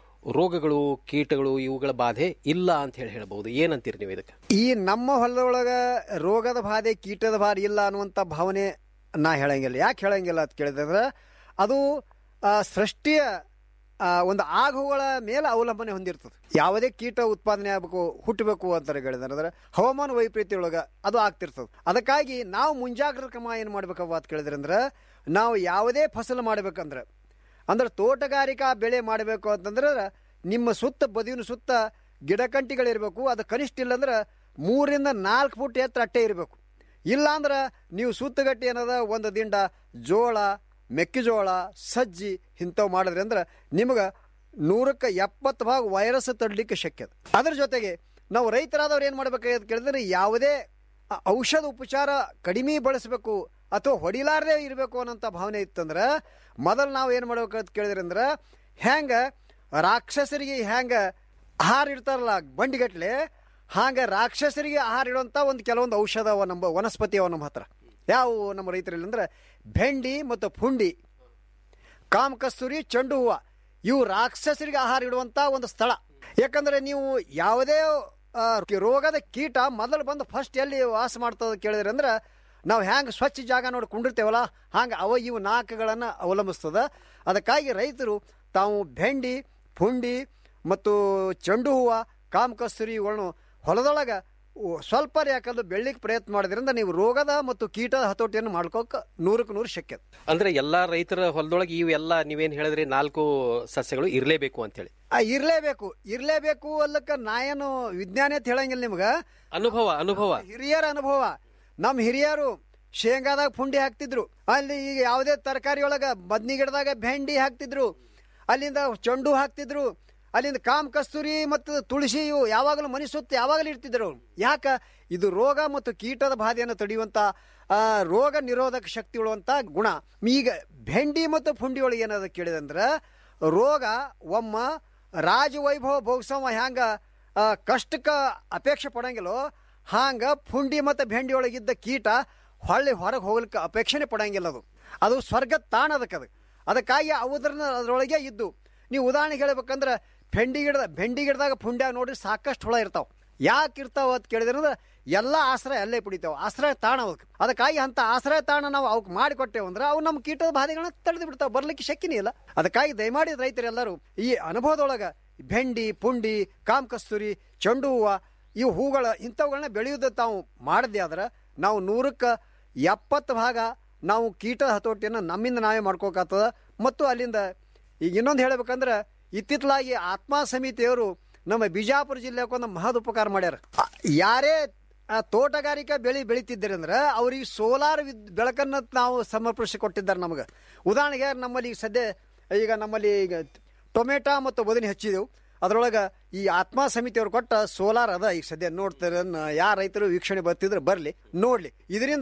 ರೋಗಗಳು ಕೀಟಗಳು ಇವುಗಳ ಬಾಧೆ ಇಲ್ಲ ಅಂತ ಹೇಳಿ ಹೇಳ್ಬಹುದು ಏನಂತೀರಿ ನೀವು ಇದಕ್ಕೆ ಈ ನಮ್ಮ ಹೊಲದೊಳಗ ರೋಗದ ಬಾಧೆ ಕೀಟದ ಬಾಧೆ ಇಲ್ಲ ಅನ್ನುವಂಥ ಭಾವನೆ ನಾ ಹೇಳಂಗಿಲ್ಲ ಯಾಕೆ ಹೇಳಂಗಿಲ್ಲ ಅಂತ ಕೇಳಿದ್ರೆ ಅದು ಆ, ಸೃಷ್ಟಿಯ ಆ, ಒಂದು ಆಗುಗಳ ಮೇಲೆ ಅವಲಂಬನೆ ಹೊಂದಿರ್ತದೆ ಯಾವುದೇ ಕೀಟ ಉತ್ಪಾದನೆ ಆಗಬೇಕು ಹುಟ್ಟಬೇಕು ಅಂತ ಹೇಳಿದ್ರೆ ಹವಾಮಾನ ವೈಪರೀತ್ಯ ಒಳಗ ಅದು ಆಗ್ತಿರ್ತದೆ ಅದಕ್ಕಾಗಿ ನಾವು ಮುಂಜಾಗ್ರತಾ ಕ್ರಮ ಏನು ಮಾಡ್ಬೇಕಪ್ಪ ಅಂತ ಕೇಳಿದ್ರೆ ಅಂದ್ರೆ ನಾವು ಯಾವುದೇ ಫಸಲು ಮಾಡ್ಬೇಕಂದ್ರೆ ಅಂದ್ರೆ ತೋಟಗಾರಿಕಾ ಬೆಳೆ ಮಾಡಬೇಕು ಅಂತಂದ್ರೆ ನಿಮ್ಮ ಸುತ್ತ ಬದಿನ ಸುತ್ತ ಗಿಡಕಂಟಿಗಳಿರ್ಬೇಕು ಅದು ಕನಿಷ್ಠ ಇಲ್ಲಂದ್ರೆ ಮೂರಿಂದ ನಾಲ್ಕು ಫುಟ್ ಎತ್ತರ ಅಟ್ಟೆ ಇರಬೇಕು ಇಲ್ಲಾಂದ್ರೆ ನೀವು ಸುತ್ತಗಟ್ಟಿ ಏನದ ಒಂದು ದಿಂಡ ಜೋಳ ಮೆಕ್ಕೆಜೋಳ ಸಜ್ಜಿ ಇಂಥವು ಮಾಡಿದ್ರಿ ಅಂದ್ರೆ ನಿಮಗೆ ನೂರಕ್ಕೆ ಎಪ್ಪತ್ತು ಭಾಗ ವೈರಸ್ ತಡಲಿಕ್ಕೆ ಶಕ್ಯ ಅದ. ಅದ್ರ ಜೊತೆಗೆ ನಾವು ರೈತರಾದವ್ರು ಏನು ಮಾಡ್ಬೇಕಾಗಿತ್ತು ಕೇಳಿದ್ರೆ ಯಾವುದೇ ಆ ಔಷಧ ಉಪಚಾರ ಕಡಿಮೆ ಬಳಸಬೇಕು ಅಥವಾ ಹೊಡಿಲಾರದೆ ಇರಬೇಕು ಅನ್ನೋಂಥ ಭಾವನೆ ಇತ್ತಂದ್ರೆ ಮೊದಲು ನಾವು ಏನು ಮಾಡ್ಬೇಕಂತ ಕೇಳಿದ್ರಿ ಅಂದ್ರೆ ಹೆಂಗೆ ರಾಕ್ಷಸರಿಗೆ ಹೆಂಗೆ ಆಹಾರ ಇಡ್ತಾರಲ್ಲ ಬಂಡಿಗಟ್ಲೆ ಹಾಗೆ ರಾಕ್ಷಸರಿಗೆ ಆಹಾರ ಇಡುವಂಥ ಒಂದು ಕೆಲವೊಂದು ಔಷಧ ಅವ ನಮ್ಮ ವನಸ್ಪತಿ ಅವ ನಮ್ಮ ಹತ್ರ ಯಾವ ನಮ್ಮ ರೈತರಲ್ಲಿ ಅಂದ್ರೆ ಬೆಂಡಿ ಮತ್ತು ಪುಂಡಿ ಕಾಮ ಕಸ್ತೂರಿ ಚೆಂಡು ಹೂವು ಇವು ರಾಕ್ಷಸರಿಗೆ ಆಹಾರ ಇಡುವಂಥ ಒಂದು ಸ್ಥಳ ಯಾಕಂದ್ರೆ ನೀವು ಯಾವುದೇ ಆ, ರೋಗದ ಕೀಟ ಮೊದಲು ಬಂದು ಫಸ್ಟ್ ಎಲ್ಲಿ ವಾಸ ಮಾಡ್ತದ ಕೇಳಿದ್ರೆ ಅಂದ್ರೆ ನಾವು ಹ್ಯಾಂಗೆ ಸ್ವಚ್ಛ ಜಾಗ ನೋಡಿ ಕುಂಡಿರ್ತೇವಲ್ಲ ಹಂಗೆ ಅವ ಇವು ನಾಲ್ಕುಗಳನ್ನು ಅವಲಂಬಿಸ್ತದ ಅದಕ್ಕಾಗಿ ರೈತರು ತಾವು ಬೆಂಡಿ ಪುಂಡಿ ಮತ್ತು ಚೆಂಡು ಹೂವು ಕಾಮ ಕಸ್ತೂರಿ ಇವುಗಳನ್ನು ಹೊಲದೊಳಗೆ ಉ- ಸ್ವಲ್ಪ ಯಾಕಂದ್ರೆ ಬೆಳ್ಳಿಗೆ ಪ್ರಯತ್ನ ಮಾಡಿದ್ರಿಂದ ನೀವು ರೋಗದ ಮತ್ತು ಕೀಟದ ಹತೋಟಿಯನ್ನು ಮಾಡ್ಕೋಕ ನೂರಕ್ಕೆ ನೂರು ಶಕ್ಯ ಅಂದ್ರೆ ಎಲ್ಲಾ ರೈತರ ಹೊಲದೊಳಗೆ ಇವೆಲ್ಲ ನೀವೇನ್ ಹೇಳಿದ್ರಿ ನಾಲ್ಕು ಸಸ್ಯಗಳು ಇರಲೇಬೇಕು ಅಂತ ಹೇಳಿ ಆ, ಇರ್ಲೇಬೇಕು ಇರ್ಲೇಬೇಕು ಅಲ್ಲಕ್ಕ ನಾ ಏನು ವಿಜ್ಞಾನ ಅಂತ ಹೇಳಂಗಿಲ್ಲ ನಿಮ್ಗೆ ಅನುಭವ ಅನುಭವ ಹಿರಿಯರ ಅನುಭವ ನಮ್ಮ ಹಿರಿಯರು ಶೇಂಗಾದಾಗ ಪುಂಡಿ ಹಾಕ್ತಿದ್ರು ಅಲ್ಲಿ ಈಗ ಯಾವುದೇ ತರಕಾರಿ ಒಳಗ ಬದ್ನಿ ಗಿಡದಾಗ ಬೆಂಡಿ ಹಾಕ್ತಿದ್ರು ಅಲ್ಲಿಂದ ಚೆಂಡು ಹಾಕ್ತಿದ್ರು ಅಲ್ಲಿಂದ ಕಾಮ್ ಕಸ್ತೂರಿ ಮತ್ತು ತುಳಸಿ ಇವು ಯಾವಾಗಲೂ ಮನೆ ಸುತ್ತ ಯಾವಾಗಲೂ ಇರ್ತಿದ್ರು ಅವ್ರು ಯಾಕ ಇದು ರೋಗ ಮತ್ತು ಕೀಟದ ಬಾಧೆಯನ್ನು ತಡೆಯುವಂತ ಆ, ರೋಗ ನಿರೋಧಕ ಶಕ್ತಿ ಉಳುವಂತ ಗುಣ ಈಗ ಬೆಂಡಿ ಮತ್ತು ಪುಂಡಿ ಒಳಗೆ ಏನದ ಕೇಳಿದಂದ್ರೆ ರೋಗ ಒಮ್ಮ ರಾಜವೈಭವ ಭೋಗ್ಸವ ಹ್ಯಾಂಗ ಆ, ಕಷ್ಟಕ್ಕ ಅಪೇಕ್ಷೆ ಪಡಂಗಿಲ್ಲೋ ಹಾಂಗ ಪುಂಡಿ ಮತ್ತು ಬೆಂಡಿ ಒಳಗಿದ್ದ ಕೀಟ ಹೊಳ್ಳಿ ಹೊರಗೆ ಹೋಗ್ಲಿಕ್ಕೆ ಅಪೇಕ್ಷೆನೆ ಪಡಂಗಿಲ್ಲ ಅದು ಅದು ಸ್ವರ್ಗ ತಾಣ ಅದಕ್ಕೆ ಅದು ಅದಕ್ಕಾಗಿ ಅವದ್ರನ್ನ ಅದರೊಳಗೆ ಇದ್ದು ನೀವು ಉದಾಹರಣೆಗೆ ಹೇಳ್ಬೇಕಂದ್ರೆ ಬೆಂಡಿ ಗಿಡದ ಬೆಂಡಿ ಗಿಡದಾಗ ಪುಂಡ್ಯ ನೋಡ್ರಿ ಸಾಕಷ್ಟು ಹುಳ ಇರ್ತಾವ ಯಾಕೆ ಇರ್ತಾವ ಅಂತ ಕೇಳಿದ್ರೆ ಎಲ್ಲ ಆಶ್ರಯ ಅಲ್ಲೇ ಪಡಿತಾವ ಆಶ್ರಯ ತಾಣ ಅವಕ್ಕೆ ಅದಕ್ಕಾಗಿ ಅಂತ ಆಶ್ರಯ ತಾಣ ನಾವು ಅವಕ್ಕೆ ಮಾಡಿಕೊಟ್ಟೇವು ಅಂದ್ರೆ ಅವು ನಮ್ಮ ಕೀಟದ ಬಾಧೆಗಳನ್ನ ತಡೆದು ಬಿಡ್ತಾವ ಬರ್ಲಿಕ್ಕೆ ಶಕ್ಯನೇ ಇಲ್ಲ ಅದಕ್ಕಾಗಿ ದಯಮಾಡಿ ರೈತರೆಲ್ಲರೂ ಈ ಅನುಭವದೊಳಗ ಬೆಂಡಿ ಪುಂಡಿ ಕಾಮ್ ಕಸ್ತೂರಿ ಚೆಂಡು ಹೂವು ಇವು ಹೂಗಳ ಇಂಥವುಗಳನ್ನ ಬೆಳೆಯೋದು ತಾವು ಮಾಡದೆ ಆದ್ರೆ ನಾವು ನೂರಕ್ಕೆ ಎಪ್ಪತ್ತು ಭಾಗ ನಾವು ಕೀಟ ಹತೋಟಿಯನ್ನು ನಮ್ಮಿಂದ ನಾವೇ ಮಾಡ್ಕೋಕಾಗ್ತದ ಮತ್ತು ಅಲ್ಲಿಂದ ಈಗ ಇನ್ನೊಂದು ಹೇಳ್ಬೇಕಂದ್ರೆ ಇತ್ತಿತ್ತಲಾಗಿ ಆತ್ಮ ಸಮಿತಿಯವರು ನಮ್ಮ ಬಿಜಾಪುರ ಜಿಲ್ಲೆಗೆ ಒಂದು ಮಹದ್ ಉಪಕಾರ ಮಾಡ್ಯಾರ ಆ, ಯಾರೇ ಆ, ತೋಟಗಾರಿಕಾ ಬೆಳೆ ಬೆಳಿತಿದ್ದಾರೆ ಅಂದ್ರೆ ಅವ್ರಿಗೆ ಸೋಲಾರ್ ವಿದ್ ಬೆಳಕನ್ನು ನಾವು ಸಮರ್ಪಿಸಿ ಕೊಟ್ಟಿದ್ದಾರೆ ನಮಗೆ ಉದಾಹರಣೆಗೆ ನಮ್ಮಲ್ಲಿ ಈಗ ಸದ್ಯ ಈಗ ನಮ್ಮಲ್ಲಿ ಈಗ ಟೊಮೆಟೊ ಮತ್ತು ಬದನೆ ಹಚ್ಚಿದೆವು ಅದರೊಳಗೆ ಈ ಆತ್ಮ ಸಮಿತಿಯವರು ಕೊಟ್ಟ ಸೋಲಾರ್ ಅದ ಈಗ ಸದ್ಯ ನೋಡ್ತಾರೆ ಯಾರ ರೈತರು ವೀಕ್ಷಣೆ ಬರ್ತಿದ್ರೆ ಬರಲಿ ನೋಡಲಿ ಇದರಿಂದ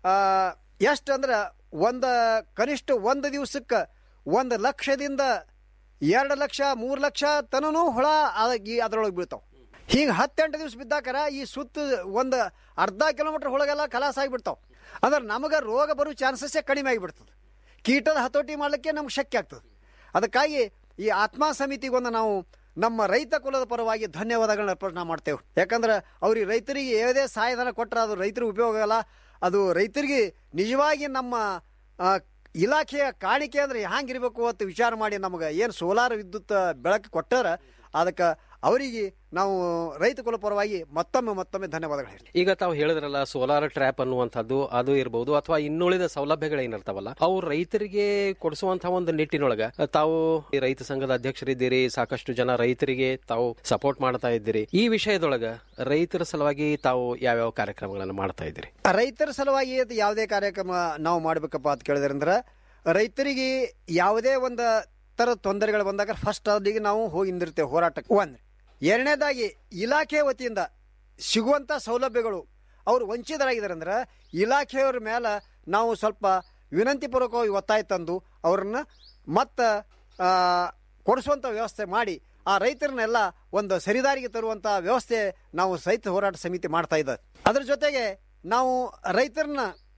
ಎಷ್ಟು ಅಂದ್ರೆ ಒಂದು ಕನಿಷ್ಠ ಒಂದು ದಿವಸಕ್ಕೆ ಒಂದು ಲಕ್ಷದಿಂದ ಎರಡು ಲಕ್ಷ ಮೂರು ಲಕ್ಷ ತನೂ ಹುಳ ಆಗಿ ಅದರೊಳಗೆ ಬೀಳ್ತಾವ ಹಿಂಗೆ ಹತ್ತೆಂಟು ದಿವಸ ಬಿದ್ದಾಕರ ಈ ಸುತ್ತ ಒಂದು ಅರ್ಧ ಕಿಲೋಮೀಟರ್ ಹುಳಗೆಲ್ಲ ಕಲಾಸ ಆಗಿಬಿಡ್ತಾವ ಅಂದ್ರೆ ನಮಗೆ ರೋಗ ಬರೋ ಚಾನ್ಸಸ್ಸೇ ಕಡಿಮೆ ಆಗಿಬಿಡ್ತದೆ ಕೀಟದ ಹತೋಟಿ ಮಾಡಲಿಕ್ಕೆ ನಮ್ಗೆ ಶಕ್ಯ ಆಗ್ತದೆ ಅದಕ್ಕಾಗಿ ಈ ಆತ್ಮ ಸಮಿತಿಗೊಂದು ನಾವು ನಮ್ಮ ರೈತ ಕುಲದ ಪರವಾಗಿ ಧನ್ಯವಾದಗಳನ್ನ ಅರ್ಪಣೆ ಮಾಡ್ತೇವೆ ಯಾಕಂದ್ರೆ ಅವ್ರಿಗೆ ರೈತರಿಗೆ ಯಾವುದೇ ಸಹಾಯಧನ ಕೊಟ್ಟರೆ ಅದು ರೈತರಿಗೆ ಉಪಯೋಗ ಆಗಲ್ಲ ಅದು ರೈತರಿಗೆ ನಿಜವಾಗಿ ನಮ್ಮ ಆ, ಇಲಾಖೆಯ ಕಾಣಿಕೆ ಅಂದ್ರೆ ಹ್ಯಾಂಗಿರ್ಬೇಕು ಅಂತ ವಿಚಾರ ಮಾಡಿ ನಮಗೆ ಏನು ಸೋಲಾರ್ ವಿದ್ಯುತ್ ಬೆಳಕು ಕೊಟ್ಟಾರ ಅದಕ್ಕೆ ಅವರಿಗೆ ನಾವು ರೈತ ಕುಲ ಪರವಾಗಿ ಮತ್ತೊಮ್ಮೆ ಮತ್ತೊಮ್ಮೆ ಧನ್ಯವಾದಗಳು ಹೇಳಿ ಈಗ ತಾವು ಹೇಳಿದ್ರಲ್ಲ ಸೋಲಾರ್ ಟ್ರ್ಯಾಪ್ ಅನ್ನುವಂಥದ್ದು ಅದು ಇರಬಹುದು ಅಥವಾ ಇನ್ನುಳಿದ ಸೌಲಭ್ಯಗಳೇನಿರ್ತಾವಲ್ಲ ಅವು ರೈತರಿಗೆ ಕೊಡಿಸುವಂತಹ ಒಂದು ನಿಟ್ಟಿನೊಳಗ ತಾವು ಈ ರೈತ ಸಂಘದ ಅಧ್ಯಕ್ಷರಿದ್ದೀರಿ ಸಾಕಷ್ಟು ಜನ ರೈತರಿಗೆ ತಾವು ಸಪೋರ್ಟ್ ಮಾಡ್ತಾ ಇದ್ದೀರಿ ಈ ವಿಷಯದೊಳಗ ರೈತರ ಸಲುವಾಗಿ ತಾವು ಯಾವ್ಯಾವ ಕಾರ್ಯಕ್ರಮಗಳನ್ನು ಮಾಡ್ತಾ ಇದ್ದೀರಿ ರೈತರ ಸಲುವಾಗಿ ಇದು ಯಾವುದೇ ಕಾರ್ಯಕ್ರಮ ನಾವು ಮಾಡ್ಬೇಕಪ್ಪ ಅಂತ ಕೇಳಿದ್ರೆ ಅಂದ್ರೆ ರೈತರಿಗೆ ಯಾವುದೇ ಒಂದು ಥರದ ತೊಂದರೆಗಳು ಬಂದಾಗ ಫಸ್ಟ್ ಅಲ್ಲಿಗೆ ನಾವು ಹೋಗಿ ನಿಂದಿರ್ತೇವೆ ಹೋರಾಟಕ್ಕೆ ಒಂದು ಎರಡನೇದಾಗಿ ಇಲಾಖೆ ವತಿಯಿಂದ ಸಿಗುವಂಥ ಸೌಲಭ್ಯಗಳು ಅವರು ವಂಚಿತರಾಗಿದ್ದಾರೆ ಅಂದ್ರೆ ಇಲಾಖೆಯವ್ರ ಮೇಲೆ ನಾವು ಸ್ವಲ್ಪ ವಿನಂತಿಪೂರ್ವಕವಾಗಿ ಒತ್ತಾಯ ತಂದು ಅವ್ರನ್ನ ಮತ್ತೆ ಕೊಡಿಸುವಂಥ ವ್ಯವಸ್ಥೆ ಮಾಡಿ ಆ ರೈತರನ್ನೆಲ್ಲ ಒಂದು ಸರಿದಾರಿಗೆ ತರುವಂಥ ವ್ಯವಸ್ಥೆ ನಾವು ರೈತ ಹೋರಾಟ ಸಮಿತಿ ಮಾಡ್ತಾ ಇದ್ದಾರೆ ಅದ್ರ ಜೊತೆಗೆ ನಾವು ರೈತರನ್ನ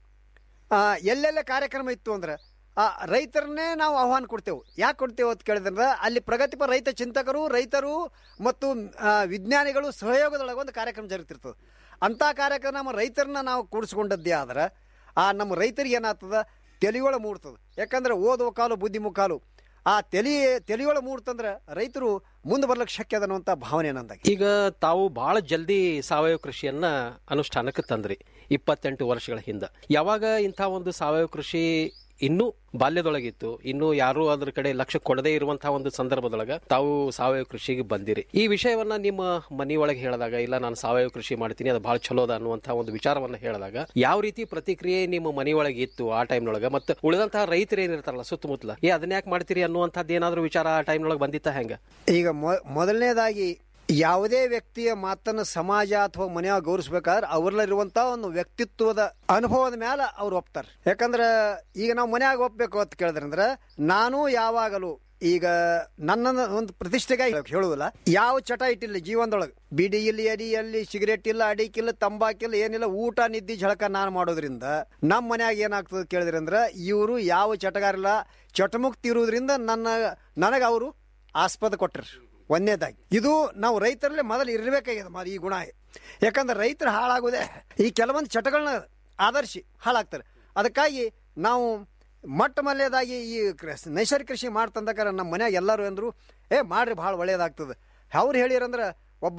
ಆ, ಎಲ್ಲೆಲ್ಲ ಕಾರ್ಯಕ್ರಮ ಇತ್ತು ಅಂದ್ರೆ ಆ ರೈತರನ್ನೇ ನಾವು ಆಹ್ವಾನ ಕೊಡ್ತೇವೆ ಯಾಕೆ ಕೊಡ್ತೇವೆ ಅಂತ ಕೇಳಿದ್ರೆ ಅಲ್ಲಿ ಪ್ರಗತಿಪರ ರೈತ ಚಿಂತಕರು ರೈತರು ಮತ್ತು ಆ, ವಿಜ್ಞಾನಿಗಳು ಸಹಯೋಗದೊಳಗೆ ಒಂದು ಕಾರ್ಯಕ್ರಮ ಜರುಗ್ತಿರ್ತದೆ ಅಂಥ ಕಾರ್ಯಕ್ರಮ ನಮ್ಮ ರೈತರನ್ನ ನಾವು ಕೂಡಿಸ್ಕೊಂಡದ್ದೇ ಆದ್ರೆ ಆ ನಮ್ಮ ರೈತರಿಗೆ ಏನಾಗ್ತದ ತೆಲಿಯೋಳ ಮೂಡ್ತದೆ ಯಾಕಂದ್ರೆ ಓದುವ ಕಾಲು ಬುದ್ಧಿ ಮುಕ್ಕಾಲು ಆ ತೆಲಿ ತೆಲಿಯೋಳ ಮೂಡ್ತಂದ್ರೆ ರೈತರು ಮುಂದೆ ಬರ್ಲಿಕ್ಕೆ ಶಕ್ಯ ಅದ ಅನ್ನುವಂಥ ಭಾವನೆ ನಂದಾಗಿ ಈಗ ತಾವು ಬಹಳ ಜಲ್ದಿ ಸಾವಯವ ಕೃಷಿಯನ್ನ ಅನುಷ್ಠಾನಕ್ಕೆ ತಂದ್ರಿ ಇಪ್ಪತ್ತೆಂಟು ವರ್ಷಗಳ ಹಿಂದೆ ಯಾವಾಗ ಇಂಥ ಒಂದು ಸಾವಯವ ಕೃಷಿ ಇನ್ನೂ ಬಾಲ್ಯದೊಳಗಿತ್ತು ಇನ್ನೂ ಯಾರೂ ಅದ್ರ ಕಡೆ ಲಕ್ಷ್ಯ ಕೊಡದೇ ಇರುವಂತಹ ಒಂದು ಸಂದರ್ಭದೊಳಗ ತಾವು ಸಾವಯವ ಕೃಷಿಗೆ ಬಂದಿರಿ ಈ ವಿಷಯವನ್ನ ನಿಮ್ಮ ಮನೆಯೊಳಗೆ ಹೇಳಿದಾಗ ಇಲ್ಲ ನಾನು ಸಾವಯವ ಕೃಷಿ ಮಾಡ್ತೀನಿ ಅದು ಬಹಳ ಚಲೋ ಅದ ಅನ್ನುವಂತಹ ಒಂದು ವಿಚಾರವನ್ನ ಹೇಳಿದಾಗ ಯಾವ ರೀತಿ ಪ್ರತಿಕ್ರಿಯೆ ನಿಮ್ಮ ಮನೆಯೊಳಗೆ ಇತ್ತು ಆ ಟೈಮ್ನೊಳಗ ಮತ್ತೆ ಉಳಿದಂತಹ ರೈತರು ಏನಿರ್ತಾರಲ್ಲ ಸುತ್ತಮುತ್ತಲ ಏ ಅದನ್ನ ಯಾಕೆ ಮಾಡ್ತೀರಿ ಅನ್ನುವಂಥದ್ದು ಏನಾದ್ರು ವಿಚಾರ ಆ ಟೈಮ್ನೊಳಗೆ ಬಂದಿತ್ತ ಹೆಂಗ ಈಗ ಮೊ- ಮೊದಲನೇದಾಗಿ ಯಾವುದೇ ವ್ಯಕ್ತಿಯ ಮಾತನ್ನು ಸಮಾಜ ಅಥವಾ ಮನೆಯಾಗ ಗೌರವಿಸ್ಬೇಕಾದ್ರೆ ಅವರಲ್ಲಿರುವಂತ ಒಂದು ವ್ಯಕ್ತಿತ್ವದ ಅನುಭವದ ಮೇಲೆ ಅವ್ರು ಒಪ್ತಾರೆ ಯಾಕಂದ್ರೆ ಈಗ ನಾವು ಮನ್ಯಾಗ ಒಪ್ಬೇಕು ಅಂತ ಕೇಳಿದ್ರಂದ್ರೆ ನಾನು ಯಾವಾಗಲೂ ಈಗ ನನ್ನ ಒಂದು ಪ್ರತಿಷ್ಠೆಗಾಗಿ ಹೇಳುವುದಿಲ್ಲ ಯಾವ ಚಟ ಇಟ್ಟಿಲ್ಲ ಜೀವನದೊಳಗೆ ಬಿಡಿ ಇಲ್ಲಿ ಅಡಿ ಅಲ್ಲಿ ಸಿಗರೇಟ್ ಇಲ್ಲ ಅಡಿಕಿಲ್ಲ ತಂಬಾಕಿಲ್ಲ ಏನಿಲ್ಲ ಊಟ ನಿದ್ದಿ ಝಳಕ ನಾನು ಮಾಡೋದ್ರಿಂದ ನಮ್ಮ ಮನ್ಯಾಗ ಏನಾಗ್ತದೆ ಕೇಳಿದ್ರಿ ಅಂದ್ರೆ ಇವರು ಯಾವ ಚಟಗಾರಿಲ್ಲ ಚಟಮುಕ್ತಿ ಇರುವುದರಿಂದ ನನ್ನ ನನಗೆ ಅವರು ಆಸ್ಪದ ಕೊಟ್ಟರು ಒಂದನೇದಾಗಿ ಇದು ನಾವು ರೈತರಲ್ಲೇ ಮೊದಲು ಇರಬೇಕಾಗಿದೆ ಮ- ಈ ಗುಣ ಯಾಕಂದ್ರೆ ರೈತರು ಹಾಳಾಗೋದೇ ಈ ಕೆಲವೊಂದು ಚಟಗಳನ್ನ ಆಧರಿಸಿ ಹಾಳಾಗ್ತಾರೆ ಅದಕ್ಕಾಗಿ ನಾವು ಮೊಟ್ಟ ಮೊದಲನೇದಾಗಿ ಈ ಕೃ- ನೈಸರ್ಗಿಕ ಕೃಷಿ ಮಾಡ್ತಂದಕ್ಕಾರ ನಮ್ಮ ಮನ್ಯಾಗ ಎಲ್ಲರೂ ಅಂದರು ಏ ಮಾಡ್ರಿ ಭಾಳ ಒಳ್ಳೇದಾಗ್ತದೆ ಅವ್ರು ಹೇಳಿರಂದ್ರೆ ಒಬ್ಬ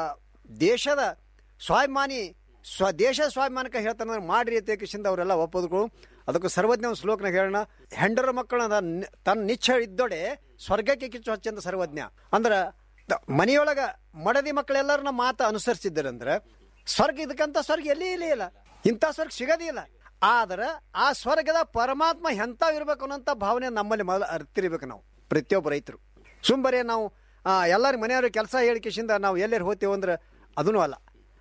ದೇಶದ ಸ್ವಾಭಿಮಾನಿ ಸ್ವ ದೇಶ ಸ್ವಾಭಿಮಾನಕ್ಕೆ ಹೇಳ್ತಾನೆ ಮಾಡ್ರಿ ಅಂತ ಕೃಷಿಯಿಂದ ಅವರೆಲ್ಲ ಒಪ್ಪೋದ್ರು ಅದಕ್ಕೆ ಸರ್ವಜ್ಞ ಒಂದು ಶ್ಲೋಕನಾಗ ಹೇಳೋಣ ಹೆಂಡರ ಮಕ್ಕಳನ್ನ ನಿ- ತನ್ನ ನಿಚ್ಚ ಇದ್ದೊಡೆ ಸ್ವರ್ಗಕ್ಕೆ ಕಿಚ್ಚು ಹಚ್ಚಂದ ಸರ್ವಜ್ಞ ಅಂದ್ರೆ ತ- ಮನೆಯೊಳಗ ಮಡದಿ ಮಕ್ಕಳೆಲ್ಲರೂ ನಮ್ಮ ಮಾತು ಅನುಸರಿಸಿದ್ದಾರಂದ್ರೆ ಸ್ವರ್ಗ ಇದಕ್ಕಂತ ಸ್ವರ್ಗ ಎಲ್ಲಿ ಇಲ್ಲ ಇಲ್ಲ ಇಂಥ ಸ್ವರ್ಗ ಸಿಗೋದೇ ಇಲ್ಲ ಆದ್ರೆ ಆ ಸ್ವರ್ಗದ ಪರಮಾತ್ಮ ಎಂತ ಇರ್ಬೇಕು ಅನ್ನೋಂಥ ಭಾವನೆ ನಮ್ಮಲ್ಲಿ ಮೊದಲು ಅರ್ತಿರ್ಬೇಕು ನಾವು ಪ್ರತಿಯೊಬ್ಬ ರೈತರು ಸುಂಬರೇ ನಾವು ಎಲ್ಲರ ಮನೆಯವ್ರ ಕೆಲಸ ಹೇಳಿಕೆಶಿಂದ ನಾವು ಎಲ್ಲರೂ ಹೋಗ್ತೇವೆ ಅಂದ್ರೆ ಅದೂ ಅಲ್ಲ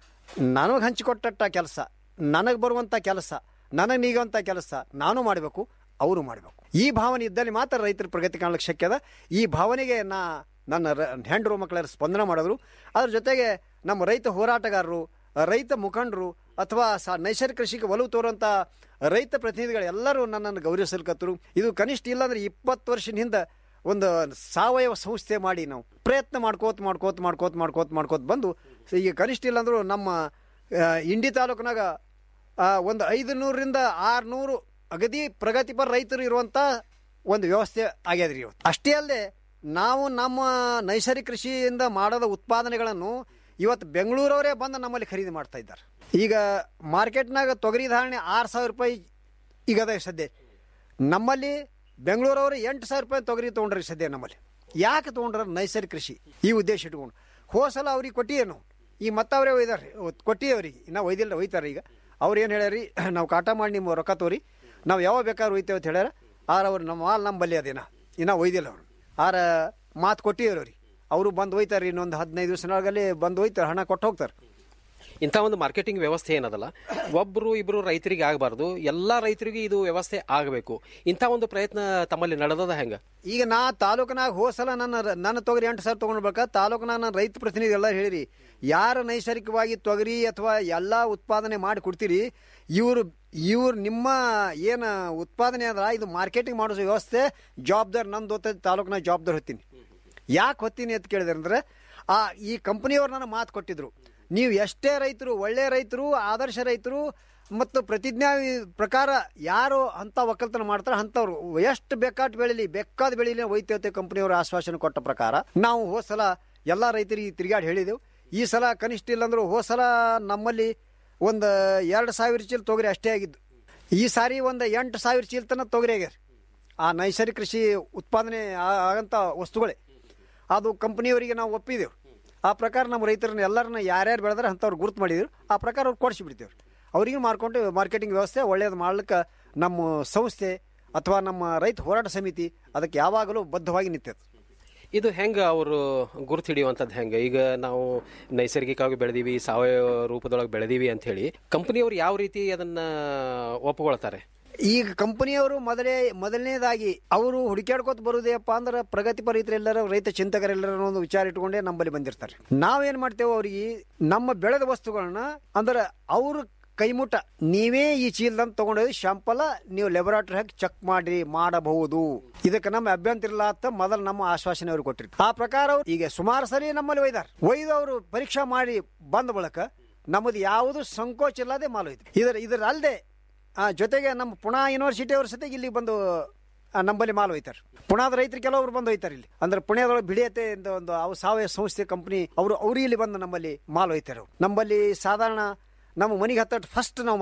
ನನಗೆ ಹಂಚಿಕೊಟ್ಟ ಕೆಲಸ ನನಗೆ ಬರುವಂಥ ಕೆಲಸ ನನಗೆ ನೀಗುವಂಥ ಕೆಲಸ ನಾನು ಮಾಡಬೇಕು ಅವರು ಮಾಡಬೇಕು ಈ ಭಾವನೆ ಇದ್ದಲ್ಲಿ ಮಾತ್ರ ರೈತರ ಪ್ರಗತಿ ಕಾಣಲಿಕ್ಕೆ ಶಕ್ಯ ಅದ ಈ ಭಾವನೆಗೆ ನಾ ನನ್ನ ರ- ಹೆಂಡರು ಮಕ್ಕಳ ಸ್ಪಂದನ ಮಾಡಿದ್ರು ಅದ್ರ ಜೊತೆಗೆ ನಮ್ಮ ರೈತ ಹೋರಾಟಗಾರರು ರೈತ ಮುಖಂಡರು ಅಥವಾ ಸ ನೈಸರ್ಗಿಕ ಕೃಷಿಗೆ ಒಲವು ತೋರುವಂಥ ರೈತ ಪ್ರತಿನಿಧಿಗಳು ಎಲ್ಲರೂ ನನ್ನನ್ನು ಗೌರವಿಸಲ್ಕತ್ತರು ಇದು ಕನಿಷ್ಠ ಇಲ್ಲಾಂದ್ರೆ ಇಪ್ಪತ್ತು ವರ್ಷದ ಹಿಂದೆ ಒಂದು ಸಾವಯವ ಸಂಸ್ಥೆ ಮಾಡಿ ನಾವು ಪ್ರಯತ್ನ ಮಾಡ್ಕೋತ ಮಾಡ್ಕೋತ ಮಾಡ್ಕೋತ ಮಾಡ್ಕೋತ ಮಾಡ್ಕೋತ ಬಂದು ಈಗ ಕನಿಷ್ಠ ಇಲ್ಲಾಂದ್ರೂ ನಮ್ಮ ಆ, ಇಂಡಿ ತಾಲೂಕಿನಾಗ ಆ, ಒಂದು ಐದು ನೂರರಿಂದ ಆರುನೂರು ಅಗದಿ ಪ್ರಗತಿಪರ ರೈತರು ಇರುವಂಥ ಒಂದು ವ್ಯವಸ್ಥೆ ಆಗ್ಯದ್ರಿ ಇವತ್ತು ಅಷ್ಟೇ ಅಲ್ಲದೆ ನಾವು ನಮ್ಮ ನೈಸರ್ಗಿಕ ಕೃಷಿಯಿಂದ ಮಾಡೋದ ಉತ್ಪಾದನೆಗಳನ್ನು ಇವತ್ತು ಬೆಂಗಳೂರವರೇ ಬಂದು ನಮ್ಮಲ್ಲಿ ಖರೀದಿ ಮಾಡ್ತಾ ಇದ್ದಾರೆ ಈಗ ಮಾರ್ಕೆಟ್ನಾಗ ತೊಗರಿ ಧಾರಣೆ ಆರು ಸಾವಿರ ರೂಪಾಯಿ ಈಗ ಅದ ಸದ್ಯ ನಮ್ಮಲ್ಲಿ ಬೆಂಗಳೂರವರು ಎಂಟು ಸಾವಿರ ರೂಪಾಯಿ ತೊಗರಿ ತೊಗೊಂಡ್ರಿ ಸದ್ಯ ನಮ್ಮಲ್ಲಿ ಯಾಕೆ ತೊಗೊಂಡ್ರ ನೈಸರ್ಗಿಕ ಕೃಷಿ ಈ ಉದ್ದೇಶ ಇಟ್ಕೊಂಡು ಹೋಸಲ ಅವ್ರಿಗೆ ಕೊಟ್ಟಿಯೇನು ಈ ಮತ್ತವರೇ ಒಯ್ದಾರೆ ಕೊಟ್ಟಿ ಅವ್ರಿಗೆ ಇನ್ನ ಒಯ್ದಿಲ್ಲ ಒಯ್ತಾರೆ ಈಗ ಅವ್ರು ಏನು ಹೇಳ್ಯಾರಿ ನಾವು ಕಾಟ ಮಾಡಿ ನಿಮ್ಮ ರೊಕ್ಕ ತೋರಿ ನಾವು ಯಾವಾಗ ಬೇಕಾದ್ರೂ ಒಯ್ತೇವೆ ಅಂತ ಹೇಳ್ಯಾರ ಆರ ಅವ್ರು ನಮ್ಮ ಮಾಲ್ ನಮ್ಮ ಬಲ್ಲಿ ಅದೇನ ಇನ್ನ ಒಯ್ದಿಲ್ಲ ಅವ್ರು ಆರ ಮಾತು ಕೊಟ್ಟಿವ್ರಿ ಅವ್ರಿಗೆ ಅವರು ಬಂದು ಒಯ್ತಾರೆ ಇನ್ನೊಂದು ಹದಿನೈದು ದಿವಸನೊಳಗಲ್ಲಿ ಬಂದು ಒಯ್ತಾರೆ ಹಣ ಕೊಟ್ಟು ಹೋಗ್ತಾರೆ ಇಂಥ ಒಂದು ಮಾರ್ಕೆಟಿಂಗ್ ವ್ಯವಸ್ಥೆ ಏನದಲ್ಲ ಒಬ್ರು ಇಬ್ರು ರೈತರಿಗೆ ಆಗಬಾರ್ದು ಎಲ್ಲಾ ರೈತರಿಗೆ ಇದು ವ್ಯವಸ್ಥೆ ಆಗಬೇಕು ಇಂಥ ಒಂದು ಪ್ರಯತ್ನ ತಮ್ಮಲ್ಲಿ ನಡೆದದ ಹೆಂಗ ಈಗ ನಾ ತಾಲೂಕಿನಾಗ ಹೋಸಲ ನನ್ನ ರ- ನನ್ನ ತೊಗರಿ ಎಂಟು ಸಾವಿರ ತೊಗೊಂಡ್ಬೇಕಾ ತಾಲೂಕಿನಾಗ ನನ್ನ ರೈತ ಪ್ರತಿನಿಧಿ ಎಲ್ಲ ಹೇಳಿರಿ ಯಾರು ನೈಸರ್ಗಿಕವಾಗಿ ತೊಗರಿ ಅಥವಾ ಎಲ್ಲ ಉತ್ಪಾದನೆ ಮಾಡಿ ಕೊಡ್ತೀರಿ ಇವರು ಇವ್ರು ನಿಮ್ಮ ಏನು ಉತ್ಪಾದನೆ ಅದ ಇದು ಮಾರ್ಕೆಟಿಂಗ್ ಮಾಡೋ ವ್ಯವಸ್ಥೆ ಜವಾಬ್ದಾರಿ ನಂದು ಹೊತ್ತ ತಾಲೂಕಿನಾಗ ಜವಾಬ್ದಾರಿ ಹೊತ್ತೀನಿ ಯಾಕೆ ಹೊತ್ತೀನಿ ಅಂತ ಕೇಳಿದ್ರೆ ಅಂದ್ರೆ ಆ ಈ ಕಂಪನಿಯವ್ರು ನನ್ನ ಮಾತು ಕೊಟ್ಟಿದ್ರು ನೀವು ಎಷ್ಟೇ ರೈತರು ಒಳ್ಳೆ ರೈತರು ಆದರ್ಶ ರೈತರು ಮತ್ತು ಪ್ರತಿಜ್ಞಾ ಪ್ರಕಾರ ಯಾರು ಅಂತ ಒಕ್ಕಲ್ತನ ಮಾಡ್ತಾರೆ ಅಂಥವ್ರು ಎಷ್ಟು ಬೇಕಾಟ್ ಬೆಳಿಲಿ ಬೇಕಾದ ಬೆಳಿಲಿ ಒಯ್ತೇವೆ ಕಂಪನಿಯವರು ಆಶ್ವಾಸನೆ ಕೊಟ್ಟ ಪ್ರಕಾರ ನಾವು ಹೋದ ಸಲ ಎಲ್ಲ ರೈತರಿಗೆ ತಿರುಗಾಡಿ ಹೇಳಿದೆವು ಈ ಸಲ ಕನಿಷ್ಠ ಇಲ್ಲಂದ್ರೂ ಹೋದ ಸಲ ನಮ್ಮಲ್ಲಿ ಒಂದು ಎರಡು ಸಾವಿರ ಚೀಲ ತೊಗರಿ ಅಷ್ಟೇ ಆಗಿದ್ದು ಈ ಸಾರಿ ಒಂದು ಎಂಟು ಸಾವಿರ ಚೀಲ ತನಕ ತೊಗರಿ ಆಗ್ಯಾರ ಆ ನೈಸರ್ಗಿಕ ಕೃಷಿ ಉತ್ಪಾದನೆ ಆ- ಆಗಂಥ ವಸ್ತುಗಳೇ ಅದು ಕಂಪನಿಯವರಿಗೆ ನಾವು ಒಪ್ಪಿದೆವು ಆ ಪ್ರಕಾರ ನಮ್ಮ ರೈತರನ್ನ ಎಲ್ಲರನ್ನ ಯಾರ್ಯಾರು ಬೆಳೆದ್ರೆ ಅಂಥವ್ರು ಗುರುತು ಮಾಡಿದ್ರು ಆ ಪ್ರಕಾರ ಅವ್ರು ಕೊಡಿಸಿ ಬಿಡ್ತೇವೆ ಅವರಿಗೆ ಮಾರ್ಕೊಂಡು ಮಾರ್ಕೆಟಿಂಗ್ ವ್ಯವಸ್ಥೆ ಒಳ್ಳೇದು ಮಾಡ್ಲಿಕ್ಕೆ ನಮ್ಮ ಸಂಸ್ಥೆ ಅಥವಾ ನಮ್ಮ ರೈತ ಹೋರಾಟ ಸಮಿತಿ ಅದಕ್ಕೆ ಯಾವಾಗಲೂ ಬದ್ಧವಾಗಿ ನಿಂತದೆ ಇದು ಹೆಂಗ ಅವರು ಗುರುತು ಹಿಡಿಯುವಂಥದ್ದು ಹೆಂಗ ಈಗ ನಾವು ನೈಸರ್ಗಿಕವಾಗಿ ಬೆಳೆದೀವಿ ಸಾವಯವ ರೂಪದೊಳಗೆ ಬೆಳೆದೀವಿ ಅಂತ ಹೇಳಿ ಕಂಪನಿಯವರು ಯಾವ ರೀತಿ ಅದನ್ನ ಒಪ್ಕೊಳ್ತಾರೆ ಈಗ ಕಂಪನಿಯವರು ಮೊದಲೇ ಮೊದಲನೇದಾಗಿ ಅವರು ಹುಡುಕ್ಯಾಡ್ಕೋತ ಬರುದೇಪ್ಪ ಅಂದ್ರೆ ಪ್ರಗತಿಪರ ರೈತರೆಲ್ಲರೂ ರೈತ ಚಿಂತಕರೆಲ್ಲರೂ ಒಂದು ವಿಚಾರ ಇಟ್ಕೊಂಡೇ ನಮ್ಮಲ್ಲಿ ಬಂದಿರ್ತಾರೆ ನಾವೇನ್ ಮಾಡ್ತೇವೆ ಅವ್ರಿಗೆ ನಮ್ಮ ಬೆಳೆದ ವಸ್ತುಗಳನ್ನ ಅಂದ್ರೆ ಅವರು ಕೈಮುಟ ನೀವೇ ಈ ಚೀಲದಂತ ತಗೊಂಡೋಗಿ ಶಾಂಪಲ ನೀವು ಲೆಬೊರೇಟರಿ ಹಾಕಿ ಚೆಕ್ ಮಾಡ್ರಿ ಮಾಡಬಹುದು ಇದಕ್ಕೆ ನಮ್ಮ ಅಭ್ಯಂತರ ಇಲ್ಲ ಅಂತ ಮೊದಲು ನಮ್ಮ ಆಶ್ವಾಸನೆ ಅವ್ರಿಗೆ ಕೊಟ್ಟಿರ್ತಾರೆ ಆ ಪ್ರಕಾರ ಅವ್ರು ಈಗ ಸುಮಾರು ಸರಿ ನಮ್ಮಲ್ಲಿ ಒಯ್ದಾರ ಒಯ್ದು ಅವರು ಪರೀಕ್ಷಾ ಮಾಡಿ ಬಂದ ಬಳಕ ನಮ್ಮದು ಯಾವುದು ಸಂಕೋಚ ಇಲ್ಲದೆ ಮಾಲು ಒಯ್ದು ಇದರ ಇದರ ಅಲ್ಲದೆ ಆ, ಜೊತೆಗೆ ನಮ್ಮ ಪುಣಾ ಯೂನಿವರ್ಸಿಟಿ ಅವ್ರ ಸತೆಗೆ ಇಲ್ಲಿ ಬಂದು ಆ, ನಂಬಲ್ಲಿ ಮಾಲ್ ಒಯ್ತಾರೆ ಪುಣಾದ ರೈತರು ಕೆಲವರು ಬಂದು ಒಯ್ತಾರೆ ಇಲ್ಲಿ ಅಂದ್ರೆ ಪುಣ್ಯದೊಳಗೆ ಬಿಳಿಯತೆ ಅಂತ ಒಂದು ಅವು ಸಾವಯವ ಸಂಸ್ಥೆ ಕಂಪನಿ ಅವರು ಅವರು ಇಲ್ಲಿ ಬಂದು ನಮ್ಮಲ್ಲಿ ಮಾಲ್ ಒಯ್ತಾರೆ ಅವ್ರು. ನಮ್ಮಲ್ಲಿ ಸಾಧಾರಣ ನಮ್ಮ ಮನೆಗೆ ಹತ್ತಟ್ಟು ಫಸ್ಟ್ ನಾವು ಮೊದಲ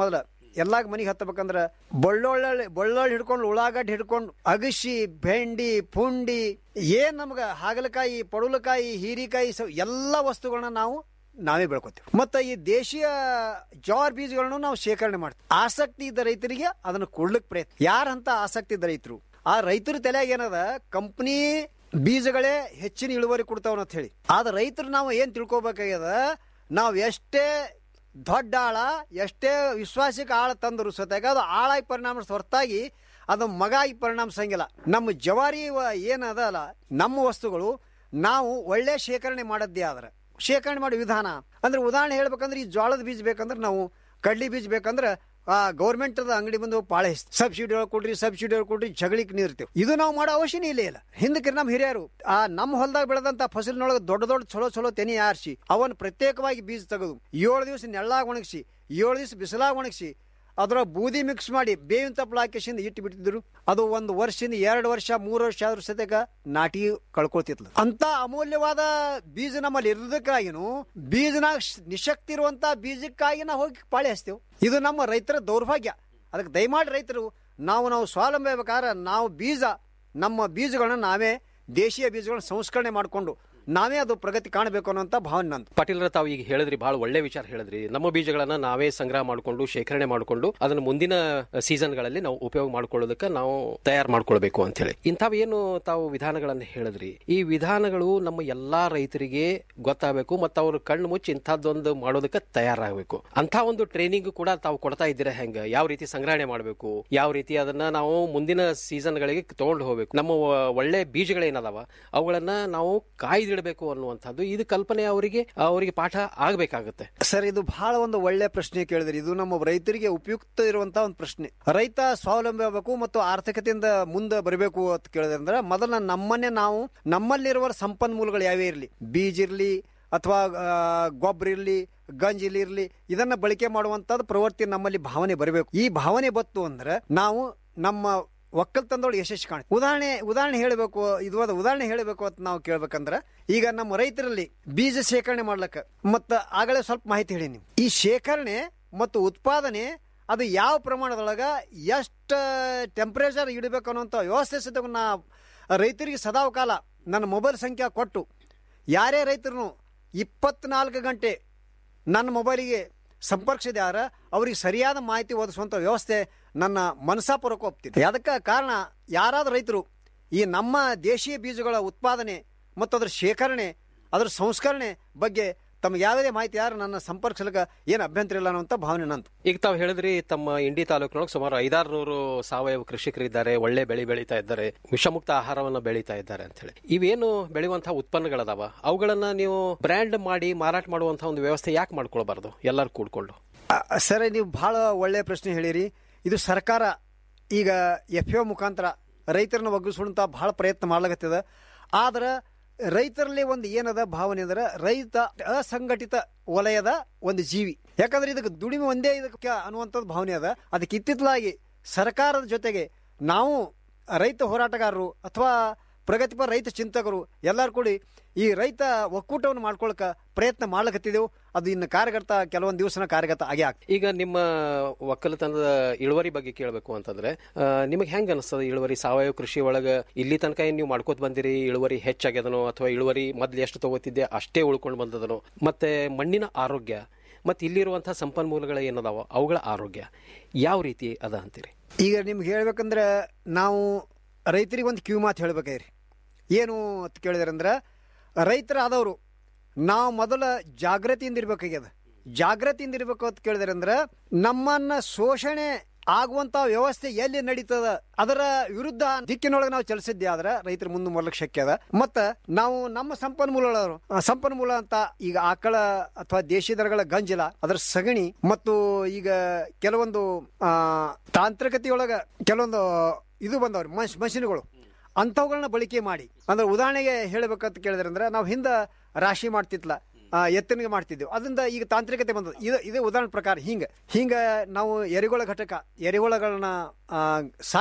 ಎಲ್ಲಾಗ ಮನೆಗೆ ಹತ್ತಬೇಕಂದ್ರ ಬಳ್ಳೊಳ್ಳ ಬಳ್ಳೊಳ್ಳಿ ಹಿಡ್ಕೊಂಡು ಉಳ್ಳಾಗಡ್ಡಿ ಹಿಡ್ಕೊಂಡು ಅಗಸಿ ಬೆಂಡಿ ಪುಂಡಿ ಏನ್ ನಮ್ಗ ಹಾಗಲಕಾಯಿ ಪಡುಲಕಾಯಿ ಹೀರಿಕಾಯಿ ಸ- ಎಲ್ಲ ವಸ್ತುಗಳನ್ನ ನಾವು ನಾವೇ ಬೆಳ್ಕೊತೀವಿ ಮತ್ತೆ ಈ ದೇಶೀಯ ಜವಾರ್ ಬೀಜಗಳನ್ನು ನಾವು ಶೇಖರಣೆ ಮಾಡ್ತೀವಿ ಆಸಕ್ತಿ ಇದ್ದ ರೈತರಿಗೆ ಅದನ್ನ ಕೊಡ್ಲಿಕ್ಕೆ ಪ್ರಯತ್ನ ಯಾರಂತ ಆಸಕ್ತಿ ಇದ್ದ ರೈತರು ಆ ರೈತರ ತಲೆಯಾಗ ಏನದ ಕಂಪನಿ ಬೀಜಗಳೇ ಹೆಚ್ಚಿನ ಇಳುವರಿ ಕೊಡ್ತಾವ ಅಂತ ಹೇಳಿ ಆದ್ರೆ ರೈತರು ನಾವು ಏನ್ ತಿಳ್ಕೊಬೇಕಾಗ್ಯದ ನಾವು ಎಷ್ಟೇ ದೊಡ್ಡ ಆಳ ಎಷ್ಟೇ ವಿಶ್ವಾಸಕ್ಕೆ ಆಳ ತಂದರು ಸತ್ಯಾಗ ಅದು ಆಳಾಗಿ ಪರಿಣಾಮ ಹೊರತಾಗಿ ಅದು ಮಗಾಗಿ ಪರಿಣಾಮಿಸಂಗಿಲ್ಲ ನಮ್ಮ ಜವಾರಿ ವ- ಏನದ ಅಲ್ಲ ನಮ್ಮ ವಸ್ತುಗಳು ನಾವು ಒಳ್ಳೆ ಶೇಖರಣೆ ಮಾಡದ್ದೇ ಆದ್ರೆ ಶೇಖರಣೆ ಮಾಡೋ ವಿಧಾನ ಅಂದ್ರೆ ಉದಾಹರಣೆ ಹೇಳ್ಬೇಕಂದ್ರೆ ಈ ಜೋಳದ ಬೀಜ ಬೇಕಂದ್ರೆ ನಾವು ಕಡ್ಲಿ ಬೀಜ ಬೇಕಂದ್ರೆ ಆ ಗೌರ್ಮೆಂಟ್ ಅಂಗಡಿ ಬಂದು ಪಾಳೆ ಸಬ್ಸಿಡಿ ಕೊಡ್ರಿ ಸಬ್ಸಿಡಿ ಕೊಡ್ರಿ ಜಗಳಿಕ್ ನೀರ್ತೇವೆ ಇದು ನಾವು ಮಾಡೋ ಅವಶ್ಯನೇ ಇಲ್ಲ ಇಲ್ಲ ಹಿಂದಕ್ಕೆ ನಮ್ಮ ಹಿರಿಯರು ಆ ನಮ್ಮ ಹೊಲದಾಗ ಬೆಳೆದಂತ ಫಸಲಿನೊಳಗೆ ದೊಡ್ಡ ದೊಡ್ಡ ಚಲೋ ಚಲೋ ತೆನಿ ಆರಿಸಿ ಅವನ್ ಪ್ರತ್ಯೇಕವಾಗಿ ಬೀಜ ತೆಗೆದು ಏಳು ದಿವಸ ನೆಳ್ಳಾಗ ಒಣಗಿಸಿ ಏಳು ದಿವಸ ಬಿಸಿಲಾಗ ಒಣಗಿಸಿ ಅದರ ಬೂದಿ ಮಿಕ್ಸ್ ಮಾಡಿ ಬೇವಿನ ತಪ್ಪಲ ಹಾಕಿಸಿಂದ ಇಟ್ಟು ಬಿಟ್ಟಿದ್ರು ಅದು ಒಂದು ವರ್ಷದಿಂದ ಎರಡು ವರ್ಷ ಮೂರು ವರ್ಷ ಆದ್ರೂ ಸತ್ಯಾಗ ನಾಟಿ ಕಳ್ಕೊಳ್ತಿತ್ಲ ಅಂತ ಅಮೂಲ್ಯವಾದ ಬೀಜ ನಮ್ಮಲ್ಲಿ ಇರೋದಕ್ಕಾಗಿನು ಬೀಜನಾಗ ಶ- ನಿಶಕ್ತಿ ಇರುವಂತ ಬೀಜಕ್ಕಾಗಿ ನಾವು ಹೋಗಿ ಪಾಳಿ ಹಚ್ತೇವೆ ಇದು ನಮ್ಮ ರೈತರ ದೌರ್ಭಾಗ್ಯ ಅದಕ್ಕೆ ದಯಮಾಡಿ ರೈತರು ನಾವು ನಾವು ಸ್ವಾವಲಂಬಿ ಆಗ್ಬೇಕಾದ್ರೆ ನಾವು ಬೀಜ ನಮ್ಮ ಬೀಜಗಳನ್ನ ನಾವೇ ದೇಶೀಯ ಬೀಜಗಳನ್ನ ಸಂಸ್ಕರಣೆ ಮಾಡಿಕೊಂಡು ನಾವೇ ಅದು ಪ್ರಗತಿ ಕಾಣಬೇಕು ಅನ್ನೋಂಥ ಭಾವನೆ ನಂದು ಪಾಟೀಲ್ರ ತಾವು ಈಗ ಹೇಳಿದ್ರಿ ಬಹಳ ಒಳ್ಳೆ ವಿಚಾರ ಹೇಳಿದ್ರಿ ನಮ್ಮ ಬೀಜಗಳನ್ನ ನಾವೇ ಸಂಗ್ರಹ ಮಾಡಿಕೊಂಡು ಶೇಖರಣೆ ಮಾಡಿಕೊಂಡು ಅದನ್ನ ಮುಂದಿನ ಸೀಸನ್ಗಳಲ್ಲಿ ನಾವು ಉಪಯೋಗ ಮಾಡ್ಕೊಳ್ಳೋದಕ್ಕೆ ನಾವು ತಯಾರು ಮಾಡ್ಕೊಳ್ಬೇಕು ಅಂತ ಹೇಳಿ ಇಂಥವೇನು ತಾವು ವಿಧಾನಗಳನ್ನ ಹೇಳಿದ್ರಿ ಈ ವಿಧಾನಗಳು ನಮ್ಮ ಎಲ್ಲಾ ರೈತರಿಗೆ ಗೊತ್ತಾಗಬೇಕು ಮತ್ತು ಅವ್ರ ಕಣ್ಣು ಮುಚ್ಚಿ ಇಂಥದ್ದೊಂದು ಮಾಡೋದಕ್ಕೆ ತಯಾರಾಗಬೇಕು ಅಂತ ಒಂದು ಟ್ರೈನಿಂಗ್ ಕೂಡ ತಾವು ಕೊಡ್ತಾ ಇದ್ದೀರಾ ಹೆಂಗ ಯಾವ ರೀತಿ ಸಂಗ್ರಹಣೆ ಮಾಡಬೇಕು ಯಾವ ರೀತಿ ಅದನ್ನ ನಾವು ಮುಂದಿನ ಸೀಸನ್ಗಳಿಗೆ ತಗೊಂಡು ಹೋಗ್ಬೇಕು ನಮ್ಮ ಒ- ಒಳ್ಳೆ ಬೀಜಗಳೇನದಾವ ಅವುಗಳನ್ನ ನಾವು ಕಾಯ್ದಿಡಬೇಕು ಅನ್ನುವಂಥದ್ದು ಇದು ಕಲ್ಪನೆ ಅವರಿಗೆ ಅವರಿಗೆ ಪಾಠ ಆಗ್ಬೇಕಾಗತ್ತೆ ಸರ್ ಇದು ಬಹಳ ಒಂದು ಒಳ್ಳೆ ಪ್ರಶ್ನೆ ಕೇಳಿದ್ರಿ ಇದು ನಮ್ಮ ರೈತರಿಗೆ ಉಪಯುಕ್ತ ಇರುವಂತ ಒಂದು ಪ್ರಶ್ನೆ ರೈತ ಸ್ವಾವಲಂಬಿ ಆಗಬೇಕು ಮತ್ತು ಆರ್ಥಿಕತೆಯಿಂದ ಮುಂದೆ ಬರಬೇಕು ಅಂತ ಕೇಳಿದ್ರೆ ಅಂದ್ರೆ ಮೊದಲ ನಮ್ಮನ್ನೇ ನಾವು ನಮ್ಮಲ್ಲಿರುವ ಸಂಪನ್ಮೂಲಗಳು ಯಾವೇ ಇರಲಿ ಬೀಜ ಇರಲಿ ಅಥವಾ ಗೊಬ್ಬರ ಇರಲಿ ಗಂಜಿಲ್ ಇರಲಿ ಇದನ್ನ ಬಳಕೆ ಮಾಡುವಂತದ್ದು ಪ್ರವೃತ್ತಿ ನಮ್ಮಲ್ಲಿ ಭಾವನೆ ಬರಬೇಕು ಈ ಭಾವನೆ ಬತ್ತು ಅಂದ್ರೆ ನಾವು ನಮ್ಮ ಒಕ್ಕಲ್ತನದೊಳಗೆ ಯಶಸ್ಸು ಕಾಣ ಉದಾಹರಣೆ ಉದಾಹರಣೆ ಹೇಳಬೇಕು ಇದು ಒಂದು ಉದಾಹರಣೆ ಹೇಳಬೇಕು ಅಂತ ನಾವು ಕೇಳ್ಬೇಕಂದ್ರ ಈಗ ನಮ್ಮ ರೈತರಲ್ಲಿ ಬೀಜ ಶೇಖರಣೆ ಮಾಡ್ಲಕ್ಕ ಮತ್ತ ಆಗಲೇ ಸ್ವಲ್ಪ ಮಾಹಿತಿ ಹೇಳಿ ನೀವು ಈ ಶೇಖರಣೆ ಮತ್ತು ಉತ್ಪಾದನೆ ಅದು ಯಾವ ಪ್ರಮಾಣದೊಳಗ ಎಷ್ಟು ಟೆಂಪರೇಚರ್ ಇಡಬೇಕು ಅನ್ನೋಂಥ ವ್ಯವಸ್ಥೆ ಸಹಿತ ನಾ ರೈತರಿಗೆ ಸದಾವ ಕಾಲ ನನ್ನ ಮೊಬೈಲ್ ಸಂಖ್ಯೆ ಕೊಟ್ಟು ಯಾರೇ ರೈತರು ಇಪ್ಪತ್ನಾಲ್ಕು ಗಂಟೆ ನನ್ನ ಮೊಬೈಲಿಗೆ ಸಂಪರ್ಕಿಸಿದೆ ಆದ್ರೆ ಅವ್ರಿಗೆ ಸರಿಯಾದ ಮಾಹಿತಿ ಒದಗಿಸುವಂಥ ವ್ಯವಸ್ಥೆ ನನ್ನ ಮನಸಾಪೂರ್ವಕ ಒಪ್ತಿದೆ ಅದಕ್ಕೆ ಕಾರಣ ಯಾರಾದ್ರೂ ರೈತರು ಈ ನಮ್ಮ ದೇಶೀಯ ಬೀಜಗಳ ಉತ್ಪಾದನೆ ಮತ್ತು ಅದರ ಶೇಖರಣೆ ಅದರ ಸಂಸ್ಕರಣೆ ಬಗ್ಗೆ ತಮ್ಗೆ ಯಾವುದೇ ಮಾಹಿತಿ ಯಾರು ನನ್ನ ಸಂಪರ್ಕಿಸಲಿಕ್ಕೆ ಏನು ಅಭ್ಯಂತರ ಇಲ್ಲ ಅನ್ನುವಂಥ ಭಾವನೆ ನಂದು ಈಗ ತಾವು ಹೇಳಿದ್ರಿ ತಮ್ಮ ಇಂಡಿ ತಾಲೂಕಿನೊಳಗೆ ಸುಮಾರು ಐದಾರು ನೂರು ಸಾವಯವ ಕೃಷಿಕರಿದ್ದಾರೆ ಒಳ್ಳೆ ಬೆಳೆ ಬೆಳೀತಾ ಇದ್ದಾರೆ ವಿಷಮುಕ್ತ ಆಹಾರವನ್ನು ಬೆಳೀತಾ ಇದ್ದಾರೆ ಅಂತ ಹೇಳಿ ಇವೇನು ಬೆಳೆಯುವಂತಹ ಉತ್ಪನ್ನಗಳದಾವ ಅವುಗಳನ್ನ ನೀವು ಬ್ರ್ಯಾಂಡ್ ಮಾಡಿ ಮಾರಾಟ ಮಾಡುವಂತಹ ಒಂದು ವ್ಯವಸ್ಥೆ ಯಾಕೆ ಮಾಡ್ಕೊಳ್ಬಾರ್ದು ಎಲ್ಲರೂ ಕೂಡ್ಕೊಂಡು ಸರ್ ನೀವು ಬಹಳ ಒಳ್ಳೆಯ ಪ್ರಶ್ನೆ ಹೇಳಿರಿ ಇದು ಸರ್ಕಾರ ಈಗ ಎಫ್ ಎ ಮುಖಾಂತರ ರೈತರನ್ನ ಒಗ್ಗಿಸುವಂತ ಬಹಳ ಪ್ರಯತ್ನ ಮಾಡ್ಲಾಗತ್ತದ ಆದ್ರೆ ರೈತರಲ್ಲಿ ಒಂದು ಏನದ ಭಾವನೆ ಅಂದ್ರೆ ರೈತ ಅಸಂಘಟಿತ ವಲಯದ ಒಂದು ಜೀವಿ ಯಾಕಂದ್ರೆ ಇದಕ್ಕೆ ದುಡಿಮೆ ಒಂದೇ ಇದಕ್ಕೆ ಅನ್ನುವಂಥದ್ದು ಭಾವನೆ ಅದ ಅದಕ್ಕೆ ಇತ್ತಿತ್ತಲಾಗಿ ಸರ್ಕಾರದ ಜೊತೆಗೆ ನಾವು ರೈತ ಹೋರಾಟಗಾರರು ಅಥವಾ ಪ್ರಗತಿಪರ ರೈತ ಚಿಂತಕರು ಎಲ್ಲರೂ ಕೂಡಿ ಈ ರೈತ ಒಕ್ಕೂಟವನ್ನು ಮಾಡ್ಕೊಳಕ ಪ್ರಯತ್ನ ಮಾಡ್ಲಕತ್ತಿದೆವು ಅದು ಇನ್ನು ಕಾರ್ಯಗತ ಕೆಲವೊಂದು ದಿವಸನ ಕಾರ್ಯಗತ ಆಗೇ ಆಗ್ತದೆ ಈಗ ನಿಮ್ಮ ಒಕ್ಕಲತನದ ಇಳುವರಿ ಬಗ್ಗೆ ಕೇಳಬೇಕು ಅಂತಂದ್ರೆ ಆ, ನಿಮಗೆ ಹೆಂಗ ಅನಿಸ್ತದ ಇಳುವರಿ ಸಾವಯವ ಕೃಷಿ ಒಳಗ ಇಲ್ಲಿ ತನಕ ಏನ್ ನೀವು ಮಾಡ್ಕೋತ ಬಂದಿರಿ ಇಳುವರಿ ಹೆಚ್ಚಾಗ್ಯದನೋ ಅಥವಾ ಇಳುವರಿ ಮೊದ್ಲು ಎಷ್ಟು ತಗೋತಿದ್ದೆ ಅಷ್ಟೇ ಉಳ್ಕೊಂಡು ಬಂದದನೋ ಮತ್ತೆ ಮಣ್ಣಿನ ಆರೋಗ್ಯ ಮತ್ತೆ ಇಲ್ಲಿರುವಂತಹ ಸಂಪನ್ಮೂಲಗಳು ಏನದಾವ ಅವುಗಳ ಆರೋಗ್ಯ ಯಾವ ರೀತಿ ಅದ ಅಂತೀರಿ ಈಗ ನಿಮ್ಗೆ ಹೇಳ್ಬೇಕಂದ್ರೆ ನಾವು ರೈತರಿಗೆ ಒಂದು ಕಿವಿ ಮಾತು ಹೇಳ್ಬೇಕಾಯ್ರಿ ಏನು ಅಂತ ಕೇಳಿದ್ರೆ ಅಂದ್ರೆ ರೈತರ ಆದವರು ನಾವು ಮೊದಲ ಜಾಗೃತಿಯಿಂದ ಇರ್ಬೇಕಾಗ್ಯದ ಜಾಗೃತಿಯಿಂದ ಇರ್ಬೇಕು ಅಂತ ಕೇಳಿದ್ರೆ ಅಂದ್ರೆ ನಮ್ಮನ್ನ ಶೋಷಣೆ ಆಗುವಂತ ವ್ಯವಸ್ಥೆ ಎಲ್ಲಿ ನಡೀತದ ಅದರ ವಿರುದ್ಧ ದಿಕ್ಕಿನೊಳಗೆ ನಾವು ಚಲಿಸಿದ್ದೆ ಆದ್ರೆ ರೈತರ ಮುಂದೆ ಮೊದಲಕ್ಕೆ ಶಕ್ಯ ಅದ ಮತ್ತ ನಾವು ನಮ್ಮ ಸಂಪನ್ಮೂಲಗಳು ಆ, ಸಂಪನ್ಮೂಲ ಅಂತ ಈಗ ಆಕಳ ಅಥವಾ ದೇಶಿ ದರಗಳ ಗಂಜಲ ಅದರ ಸಗಣಿ ಮತ್ತು ಈಗ ಕೆಲವೊಂದು ಆ, ತಾಂತ್ರಿಕತೆಯೊಳಗ ಕೆಲವೊಂದು ಇದು ಬಂದವ್ರಿ ಮಷ್ ಮಷಿನ್ಗಳು ಅಂಥವುಗಳನ್ನ ಬಳಕೆ ಮಾಡಿ ಅಂದ್ರೆ ಉದಾಹರಣೆಗೆ ಹೇಳ್ಬೇಕಂತ ಕೇಳಿದ್ರೆ ಅಂದ್ರೆ ನಾವು ಹಿಂದ ರಾಶಿ ಮಾಡ್ತಿತ್ಲ ಆ, ಎತ್ತನಿಗೆ ಮಾಡ್ತಿದ್ದೆವು ಅದರಿಂದ ಈಗ ತಾಂತ್ರಿಕತೆ ಬಂದದ್ದು ಇದು ಇದೇ ಉದಾಹರಣೆ ಪ್ರಕಾರ ಹಿಂಗ ಹಿಂಗ ನಾವು ಎರಿಗೊಳ ಘಟಕ ಎರಿಗೊಳಗಳನ್ನ ಆ, ಸಾಕಿ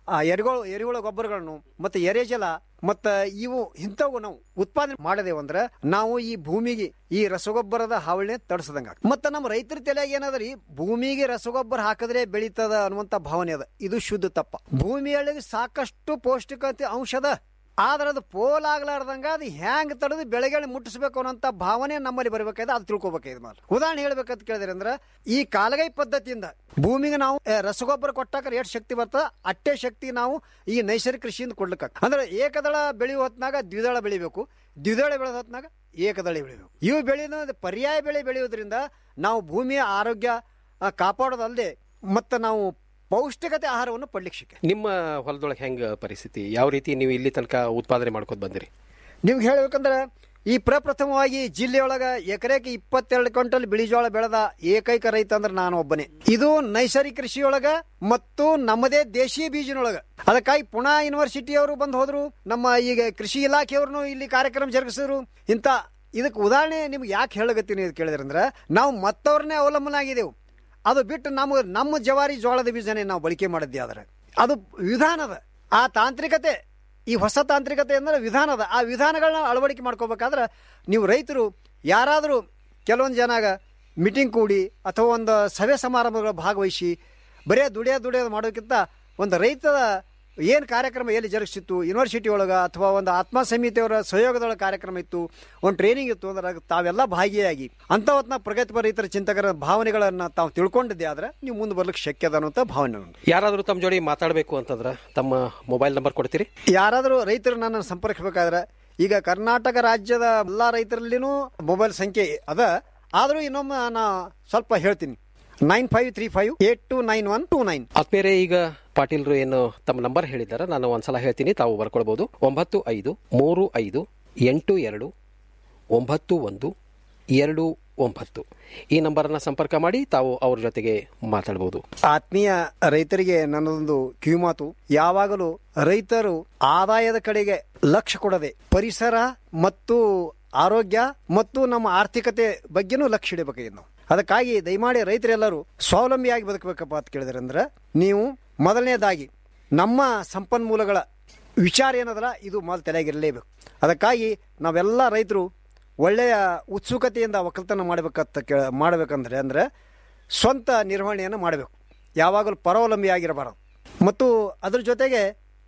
ಆ ಎರೆಹುಳ ಎರೆಹುಳ ಗೊಬ್ಬರಗಳನ್ನು ಮತ್ತು ಎರೆಜಲ ಮತ್ತು ಇವು ಇಂಥವು ನಾವು ಉತ್ಪಾದನೆ ಮಾಡದೇವು ಅಂದ್ರೆ ನಾವು ಈ ಭೂಮಿಗೆ ಈ ರಸಗೊಬ್ಬರದ ಹಾವಳಿ ತಡಿಸದಂಗ ಮತ್ತು ನಮ್ಮ ರೈತರ ತಲೆಯಾಗ ಏನದ ಭೂಮಿಗೆ ರಸಗೊಬ್ಬರ ಹಾಕಿದ್ರೆ ಬೆಳೀತದ ಅನ್ನುವಂಥ ಭಾವನೆ ಅದ ಇದು ಶುದ್ಧ ತಪ್ಪ ಭೂಮಿಯೊಳಗೆ ಸಾಕಷ್ಟು ಪೌಷ್ಟಿಕತೆ ಅಂಶದ ಆದ್ರೆ ಅದು ಪೋಲ್ ಆಗ್ಲಾರ್ದಂಗ ಅದು ಹ್ಯಾಂಗ್ ತಡೆದು ಬೆಳೆಗಳು ಮುಟ್ಟಿಸ್ಬೇಕು ಅನ್ನೋಂಥ ಭಾವನೆ ನಮ್ಮಲ್ಲಿ ಬರ್ಬೇಕಾದ್ರೆ ಅದು ತಿಳ್ಕೊಬೇಕಾಗಿದೆ ಮಾತ್ರ ಉದಾಹರಣೆ ಹೇಳ್ಬೇಕಂತ ಕೇಳಿದ್ರೆ ಅಂದ್ರೆ ಈ ಕಾಲಗೈ ಪದ್ಧತಿಯಿಂದ ಭೂಮಿಗೆ ನಾವು ಆ, ರಸಗೊಬ್ಬರ ಕೊಟ್ಟಾಕ ಎಷ್ಟು ಶಕ್ತಿ ಬರ್ತದ ಅಷ್ಟೇ ಶಕ್ತಿ ನಾವು ಈ ನೈಸರ್ಗಿಕ ಕೃಷಿಯಿಂದ ಕೊಡ್ಲಿಕ್ಕೆ ಅಂದ್ರೆ ಏಕದಳ ಬೆಳೆಯುವ ಹೊತ್ನಾಗ ದ್ವಿದಳ ಬೆಳಿಬೇಕು ದ್ವಿದಳ ಬೆಳೆದ ಹೊತ್ನಾಗ ಏಕದಳಿ ಬೆಳಿಬೇಕು ಇವು ಬೆಳೆಯೋದು ಪರ್ಯಾಯ ಬೆಳೆ ಬೆಳೆಯೋದ್ರಿಂದ ನಾವು ಭೂಮಿಯ ಆರೋಗ್ಯ ಆ, ಕಾಪಾಡೋದಲ್ಲದೆ ಮತ್ತು ನಾವು ಪೌಷ್ಟಿಕತೆ ಆಹಾರವನ್ನು ಪಡ್ಲಿಕ್ಕೆ ಸಿಕ್ಕ ನಿಮ್ಮ ಹೊಲದೊಳಗೆ ಹೆಂಗ ಪರಿಸ್ಥಿತಿ ಯಾವ ರೀತಿ ನೀವು ಇಲ್ಲಿ ತನಕ ಉತ್ಪಾದನೆ ಮಾಡ್ಕೊತ ಬಂದಿರಿ ನಿಮ್ಗೆ ಹೇಳ್ಬೇಕಂದ್ರೆ ಈ ಪ್ರಪ್ರಥಮವಾಗಿ ಜಿಲ್ಲೆಯೊಳಗ ಎಕರೆಗೆ ಇಪ್ಪತ್ತೆರಡು ಕ್ವಿಂಟಲ್ ಬಿಳಿಜೋಳ ಬೆಳೆದ ಏಕೈಕ ರೈತ ಅಂದ್ರೆ ನಾನು ಒಬ್ಬನೇ ಇದು ನೈಸರ್ಗಿಕ ಕೃಷಿಯೊಳಗ ಮತ್ತು ನಮ್ಮದೇ ದೇಶೀಯ ಬೀಜಿನೊಳಗ ಅದಕ್ಕಾಗಿ ಪುಣಾ ಯೂನಿವರ್ಸಿಟಿಯವರು ಬಂದು ಹೋದ್ರು ನಮ್ಮ ಈಗ ಕೃಷಿ ಇಲಾಖೆಯವ್ರನ್ನು ಇಲ್ಲಿ ಕಾರ್ಯಕ್ರಮ ಜರುಗಿಸಿದ್ರು ಇಂಥ ಇದಕ್ಕೆ ಉದಾಹರಣೆ ನಿಮ್ಗೆ ಯಾಕೆ ಹೇಳಗತ್ತೀನಿ ಅಂತ ಕೇಳಿದ್ರೆ ಅಂದ್ರೆ ನಾವು ಮತ್ತವ್ರನ್ನೇ ಅವಲಂಬನ ಆಗಿದೆವು ಅದು ಬಿಟ್ಟು ನಮ್ಗೆ ನಮ್ಮ ಜವಾರಿ ಜೋಳದ ಬೀಜನೇ ನಾವು ಬಳಕೆ ಮಾಡಿದ್ದೆ ಆದರೆ ಅದು ವಿಧಾನದ ಆ ತಾಂತ್ರಿಕತೆ ಈ ಹೊಸ ತಾಂತ್ರಿಕತೆ ಅಂದ್ರೆ ವಿಧಾನದ ಆ ವಿಧಾನಗಳನ್ನ ಅಳವಡಿಕೆ ಮಾಡ್ಕೋಬೇಕಾದ್ರೆ ನೀವು ರೈತರು ಯಾರಾದರೂ ಕೆಲವೊಂದು ಜನಾಗ ಮೀಟಿಂಗ್ ಕೂಡಿ ಅಥವಾ ಒಂದು ಸಭೆ ಸಮಾರಂಭಗಳ ಭಾಗವಹಿಸಿ ಬರೇ ದುಡಿಯೋದು ದುಡಿಯೋದು ಮಾಡೋಕ್ಕಿಂತ ಒಂದು ರೈತದ ಏನು ಕಾರ್ಯಕ್ರಮ ಎಲ್ಲಿ ಜರುಗಿಸಿತ್ತು ಯೂನಿವರ್ಸಿಟಿ ಒಳಗೆ ಅಥವಾ ಒಂದು ಆತ್ಮ ಸಮಿತಿಯವರ ಸಹಯೋಗದೊಳಗೆ ಕಾರ್ಯಕ್ರಮ ಇತ್ತು ಒಂದು ಟ್ರೈನಿಂಗ್ ಇತ್ತು ಅಂದ್ರೆ ತಾವೆಲ್ಲ ಭಾಗಿಯಾಗಿ ಅಂಥ ಹೊತ್ನ ಪ್ರಗತಿಪರ ರೈತರ ಚಿಂತಕರ ಭಾವನೆಗಳನ್ನು ತಾವು ತಿಳ್ಕೊಂಡಿದ್ದೆ ಆದ್ರೆ ನೀವು ಮುಂದೆ ಬರ್ಲಿಕ್ಕೆ ಶಕ್ಯ ಅದ ಅನ್ನೋಂಥ ಭಾವನೆ ಉಂಟು ಯಾರಾದರೂ ತಮ್ಮ ಜೋಡಿ ಮಾತಾಡಬೇಕು ಅಂತಂದ್ರೆ ತಮ್ಮ ಮೊಬೈಲ್ ನಂಬರ್ ಕೊಡ್ತೀರಿ ಯಾರಾದರೂ ರೈತರು ನನ್ನನ್ನು ಸಂಪರ್ಕಿಸಬೇಕಾದ್ರೆ ಈಗ ಕರ್ನಾಟಕ ರಾಜ್ಯದ ಎಲ್ಲ ರೈತರಲ್ಲಿನೂ ಮೊಬೈಲ್ ಸಂಖ್ಯೆ ಅದ ಆದರೂ ಇನ್ನೊಮ್ಮೆ ನಾ ಸ್ವಲ್ಪ ಹೇಳ್ತೀನಿ nine five three five eight two nine one two nine ಆತ್ಮೇರೆ ಈಗ ಪಾಟೀಲ್ರು ಏನು ತಮ್ಮ ನಂಬರ್ ಹೇಳಿದ್ದಾರೆ ನಾನು ಒಂದ್ಸಲ ಹೇಳ್ತೀನಿ ತಾವು ಬರ್ಕೊಳ್ಬಹುದು ಒಂಬತ್ತು ಐದು ಮೂರು ಐದು ಎಂಟು ಎರಡು ಒಂಬತ್ತು ಒಂದು ಎರಡು ಒಂಬತ್ತು ಈ ನಂಬರನ್ನ ಸಂಪರ್ಕ ಮಾಡಿ ತಾವು ಅವ್ರ ಜೊತೆಗೆ ಮಾತಾಡಬಹುದು ಆತ್ಮೀಯ ರೈತರಿಗೆ ನನ್ನದೊಂದು ಕಿವಿಮಾತು ಯಾವಾಗಲೂ ರೈತರು ಆದಾಯದ ಕಡೆಗೆ ಲಕ್ಷ್ಯ ಕೊಡದೆ ಪರಿಸರ ಮತ್ತು ಆರೋಗ್ಯ ಮತ್ತು ನಮ್ಮ ಆರ್ಥಿಕತೆ ಬಗ್ಗೆನೂ ಲಕ್ಷ್ಯ ಇಡಬೇಕಾಗಿದೆ ನಾವು ಅದಕ್ಕಾಗಿ ದಯಮಾಡಿ ರೈತರೆಲ್ಲರೂ ಸ್ವಾವಲಂಬಿಯಾಗಿ ಬದುಕಬೇಕಪ್ಪ ಅಂತ ಕೇಳಿದ್ರೆ ಅಂದ್ರೆ ನೀವು ಮೊದಲನೇದಾಗಿ ನಮ್ಮ ಸಂಪನ್ಮೂಲಗಳ ವಿಚಾರ ಏನದಲ್ಲ ಇದು ಮೊದಲು ತಲೆಯಾಗಿರಲೇಬೇಕು ಅದಕ್ಕಾಗಿ ನಾವೆಲ್ಲ ರೈತರು ಒಳ್ಳೆಯ ಉತ್ಸುಕತೆಯಿಂದ ಒಕ್ಕಲ್ತನ ಮಾಡಬೇಕಂತ ಕೇ ಮಾಡಬೇಕಂದ್ರೆ ಅಂದರೆ ಸ್ವಂತ ನಿರ್ವಹಣೆಯನ್ನು ಮಾಡಬೇಕು ಯಾವಾಗಲೂ ಪರಾವಲಂಬಿಯಾಗಿರಬಾರದು ಮತ್ತು ಅದ್ರ ಜೊತೆಗೆ